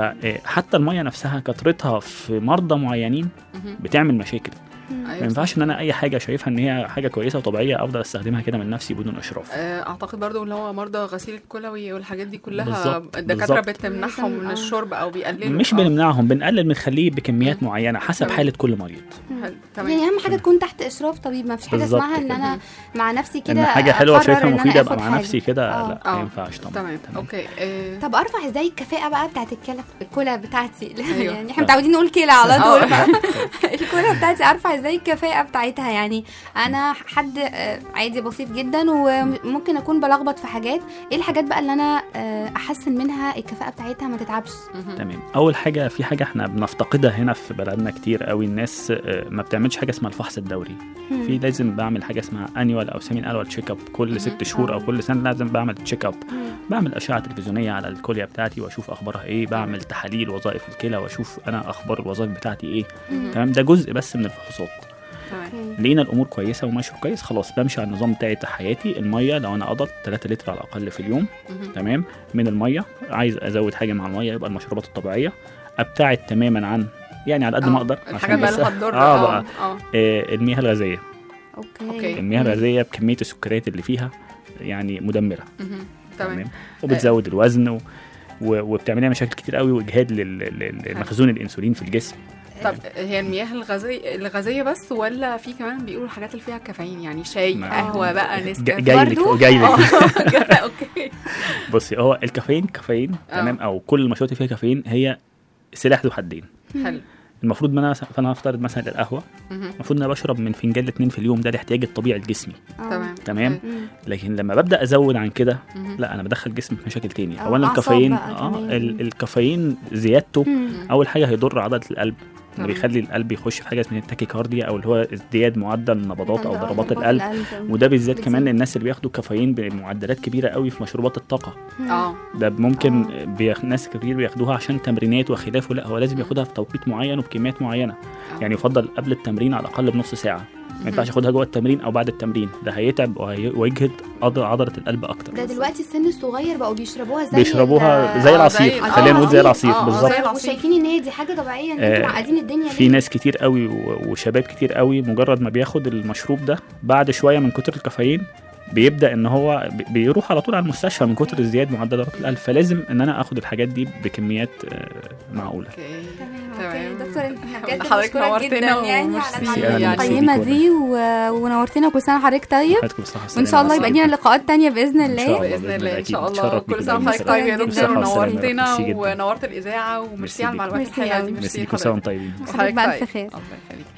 فحتى المية نفسها كترتها في مرضى معينين مهم. بتعمل مشاكل ما ايوه ينفعش ان انا اي حاجه شايفها ان هي حاجه كويسه وطبيعيه افضل استخدمها كده من نفسي بدون اشراف آه، اعتقد برضو اللي هو مرضى غسيل الكلوي والحاجات دي كلها بالظبط، الدكاتره بالظبط. بتمنعهم من آه. الشرب او بيقللوا مش آه. بنمنعهم بنقلل بنخليه بكميات معينه حسب تمام. حاله كل مريض حلو، تمام يعني اهم حاجه تكون تحت اشراف طبيب ما فيش حاجه بالظبط اسمها ان كده. انا مع نفسي كده ان حاجه حلوه أقرر شايفها إن أنا مفيده آخد ابقى مع حاجة. نفسي كده آه. لا آه. ما ينفعش طبعا تمام اوكي آه، طب ارفع ازاي الكفاءه بقى بتاعت الكلى الكلى بتاعتي أيوة. يعني احنا متعودين نقول كلى على طول آه. الكلى بتاعتي ارفع ازاي الكفاءه بتاعتها يعني انا حد آه، عادي بسيط جدا وممكن اكون بلخبط في حاجات ايه الحاجات بقى اللي انا آه، احسن منها الكفاءه بتاعتها ما تتعبش مهم. تمام اول حاجه في حاجه احنا بنفتقدها هنا في بلدنا كتير قوي الناس آه، ما بتعملش حاجه اسمها الفحص الدوري في لازم بعمل حاجه اسمها انيوال او سيمين انوال تشيك اب كل ست شهور او كل سنه لازم بعمل تشيك اب بعمل اشعه تلفزيونيه على الكليه بتاعتي واشوف اخبارها ايه بعمل تحاليل وظائف الكلى واشوف انا اخبار الوظائف بتاعتي ايه تمام ده جزء بس من الفحوصات تمام لقينا الامور كويسه وماشيه كويس خلاص بمشي على النظام بتاعي بتاع حياتي الميه لو انا قضت 3 لتر على الاقل في اليوم مهم. تمام من الميه عايز ازود حاجه مع الميه يبقى المشروبات الطبيعيه ابتعد تماما عن يعني على قد آه، ما اقدر الحاجات بقى بس- اللي هتضر اه بقى اه آه المياه الغازيه اوكي أوكي. المياه الغازيه بكميه السكريات اللي فيها يعني مدمره مهم. تمام وبتزود الوزن و... و- وبتعمل لنا مشاكل كتير قوي واجهاد لل- لل- لمخزون الانسولين في الجسم طب هي المياه الغازية الغازية بس ولا في كمان بيقولوا الحاجات اللي فيها كافيين يعني شاي ما- قهوة بقى جا- نسكافيه جاي لك برضو؟ جاي لك آه، اوكي بصي هو الكافيين كافيين آه. تمام او كل المشروبات اللي فيها كافيين هي سلاح ذو حدين حلو المفروض ان انا فانا هفترض مثلا القهوه مهم. المفروض ان انا بشرب من فنجان لاتنين في اليوم ده الاحتياج الطبيعي الجسمي تمام تمام مم. لكن لما ببدا ازود عن كده مهم. لا انا بدخل جسمي في مشاكل تاني أو اولا أعصاب الكافيين بقى اه كمان. ال- الكافيين زيادته مم. اول حاجه هيضر عضله القلب تمام. اللي بيخلي القلب يخش في حاجه اسمها التاكيكارديا او اللي هو ازدياد معدل النبضات او آه، ضربات القلب وده بالذات كمان بتزيد. الناس اللي بياخدوا كافيين بمعدلات كبيره قوي في مشروبات الطاقه اه ده ممكن بيخ... ناس كتير بياخدوها عشان تمرينات وخلافه لا هو لازم ياخدها في توقيت معين وبكميات معينه آه. يعني يفضل قبل التمرين على الاقل بنص ساعه ما ينفعش ياخدها جوه التمرين او بعد التمرين ده هيتعب وهي- ويجهد عض- عضله القلب اكتر ده دلوقتي السن الصغير بقوا بيشربوها زي بيشربوها ال- زي آه، العصير زي- خلينا آه، نقول زي آه، العصير آه، آه، بالظبط زي العصير. وشايفين ان هي دي حاجه طبيعيه ان آه، انتوا معقدين الدنيا في ليه؟ ناس كتير قوي و- وشباب كتير قوي مجرد ما بياخد المشروب ده بعد شويه من كتر الكافيين بيبدا ان هو بي- بيروح على طول على المستشفى من كتر ازدياد معدل ضربات القلب فلازم ان انا اخد الحاجات دي بكميات آه، معقوله اوكي تمام اوكي تمام. دكتور انت بجد حضرتك بشكرك نورتنا جدا يعني وميرسي. على أنا المعلومات ميرسي القيمه ليك دي و... ونورتنا كل سنه حضرتك طيب حياتكم بالصحه وان والسلامه شاء الله يبقى لنا والسلامة. لقاءات تانية باذن إن شاء الله الله. باذن الله ان أكيد. شاء الله اتشرف كل بيكم سنه دايما. وحضرتك طيب يا بالصحة دكتور والسلامة. ونورتنا ميرسي جدا. ونورت الاذاعه وميرسي ميرسي على المعلومات ميرسي الحلوه أوي. دي ميرسي ميرسي كل سنه لحضرتك وانتم طيبين حضرتك بألف طيب. خير. الله يخليك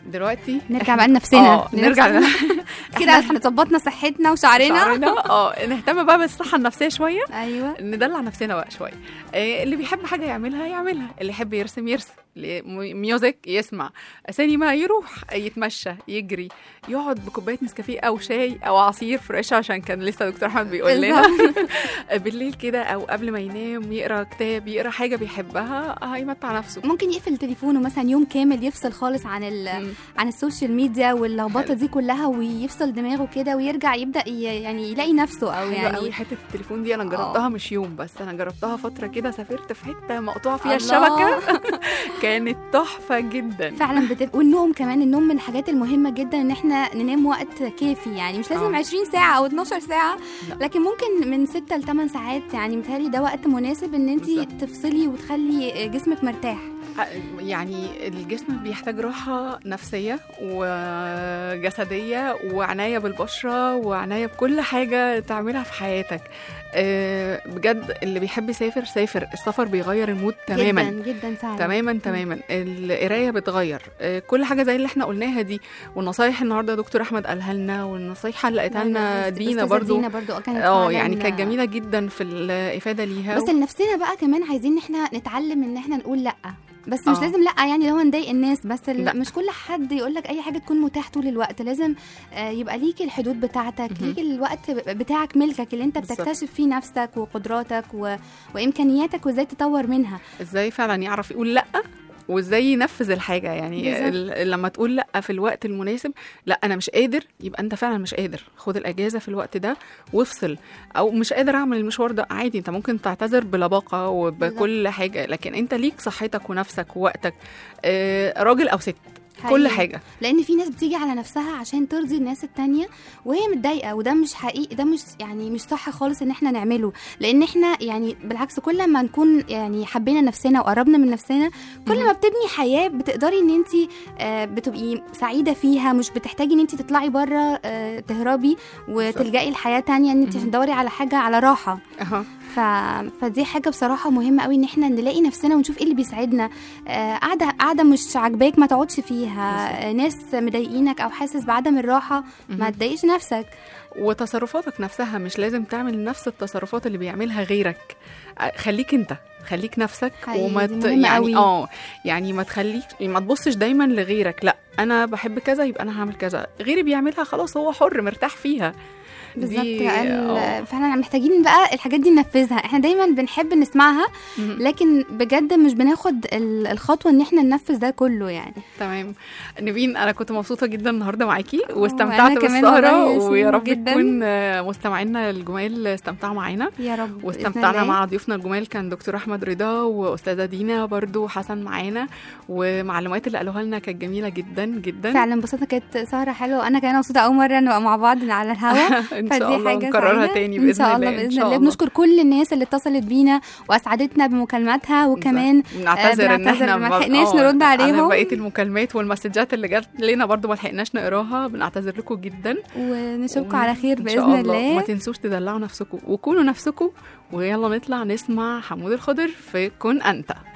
دلوقتي نرجع بقى لنفسنا اه نرجع كده احنا ظبطنا صحتنا وشعرنا شعرنا اه نهتم بقى بالصحه النفسيه شويه ايوه ندلع نفسنا بقى شويه آه، اللي بيحب حاجه يعملها يعملها اللي يحب يرسم يرسم اللي مي- ميوزك يسمع سينما يروح يتمشى يجري يقعد بكوبايه نسكافيه او شاي او عصير فريش عشان كان لسه دكتور احمد بيقول لنا بالليل كده او قبل ما ينام يقرا كتاب يقرا حاجه بيحبها هيمتع نفسه ممكن يقفل تليفونه مثلا يوم كامل يفصل خالص عن ال... مم. عن السوشيال ميديا واللخبطه حلو. دي كلها ويفصل دماغه كده ويرجع يبدا ي... يعني يلاقي نفسه او حلوة يعني قوي حته التليفون دي انا جربتها مش يوم بس انا جربتها فتره كده سافرت في حته مقطوعه فيها الله. الشبكه كانت تحفه جدا فعلا بتبقى والنوم كمان النوم من الحاجات المهمه جدا ان احنا ننام وقت كافي يعني مش لازم آه. 20 ساعه او 12 ساعه لا. لكن ممكن من 6 ل 8 ساعات يعني متهيألي ده وقت مناسب ان انت بالظبط. تفصلي وتخلي جسمك مرتاح يعني الجسم بيحتاج راحة نفسية وجسدية وعناية بالبشرة وعناية بكل حاجة تعملها في حياتك آه، بجد اللي بيحب يسافر سافر السفر بيغير المود تماما جدا جدا فعلا تماما تماما القرايه بتغير آه، كل حاجه زي اللي احنا قلناها دي والنصايح النهارده دكتور احمد قالها لنا والنصايح اللي قالتها لنا أستاذة دينا برضو دينا برضو كانت اه فعلاً- يعني كانت جميله جدا في الافاده ليها بس لنفسنا بقى كمان عايزين ان احنا نتعلم ان احنا نقول لا بس مش آه. لازم لا يعني لو نضايق الناس بس ال- لا. مش كل حد يقول لك اي حاجه تكون متاح طول الوقت لازم آه، يبقى ليكي الحدود بتاعتك مهم. ليكي الوقت بتاعك ملكك اللي انت بالظبط. بتكتشف فيه نفسك وقدراتك و... وامكانياتك وازاي تطور منها ازاي فعلا يعرف يقول لا وازاي ينفذ الحاجه يعني بالظبط. ال- لما تقول لا في الوقت المناسب لا انا مش قادر يبقى انت فعلا مش قادر خد الاجازه في الوقت ده وافصل او مش قادر اعمل المشوار ده عادي انت ممكن تعتذر بلباقه وبكل حاجه لكن انت ليك صحتك ونفسك ووقتك آه، راجل او ست كل حقيقي. حاجه لان في ناس بتيجي على نفسها عشان ترضي الناس التانية وهي متضايقه وده مش حقيقي ده مش يعني مش صح خالص ان احنا نعمله لان احنا يعني بالعكس كل ما نكون يعني حبينا نفسنا وقربنا من نفسنا كل ما بتبني حياه بتقدري ان انت بتبقي سعيده فيها مش بتحتاجي ان انت تطلعي بره آه، تهربي وتلجئي لحياه تانية ان انت مهم. تدوري على حاجه على راحه اها ف... فدي حاجه بصراحه مهمه قوي ان احنا نلاقي نفسنا ونشوف ايه اللي بيساعدنا آه، قاعده قاعده مش عاجباك ما تقعدش فيها آه، ناس مضايقينك او حاسس بعدم الراحه ما مهم. تضايقش نفسك وتصرفاتك نفسها مش لازم تعمل نفس التصرفات اللي بيعملها غيرك آه، خليك انت خليك نفسك حقيقي، وما دي ت... مهمة يعني قوي. اه يعني ما تخليك ما تبصش دايما لغيرك لا انا بحب كذا يبقى انا هعمل كذا غيري بيعملها خلاص هو حر مرتاح فيها بالظبط دي- ال- آه. فعلا محتاجين بقى الحاجات دي ننفذها احنا دايما بنحب نسمعها مهم. لكن بجد مش بناخد ال- الخطوه ان احنا ننفذ ده كله يعني تمام نبين انا كنت مبسوطه جدا النهارده معاكي وأنا واستمتعت كمان بالسهره والله يا ويا ياسمين رب جداً. يكون آه، مستمعينا الجمال استمتعوا معانا يا رب بإذن واستمتعنا الله. مع ضيوفنا الجمال كان دكتور احمد رضا واستاذه دينا برضو حسن معانا ومعلومات اللي قالوها لنا كانت جميله جدا جدا فعلا انبسطنا كانت سهره حلوه وانا كمان مبسوطه اول مره نبقى مع بعض على الهوا ان فدي شاء الله حاجة نكررها سعيدة. تاني ان باذن شاء الله الله باذن شاء الله بنشكر كل الناس اللي اتصلت بينا واسعدتنا بمكالماتها وكمان بنعتذر ان بنعتذر احنا ما ب- لحقناش آه، نرد على عليهم. بقيه المكالمات والمسجات اللي جات لنا برضو ما لحقناش نقراها بنعتذر لكم جدا ونشوفكم و- على خير إن شاء باذن الله. الله وما تنسوش تدلعوا نفسكم وكونوا نفسكم ويلا نطلع نسمع حمود الخضر في كن انت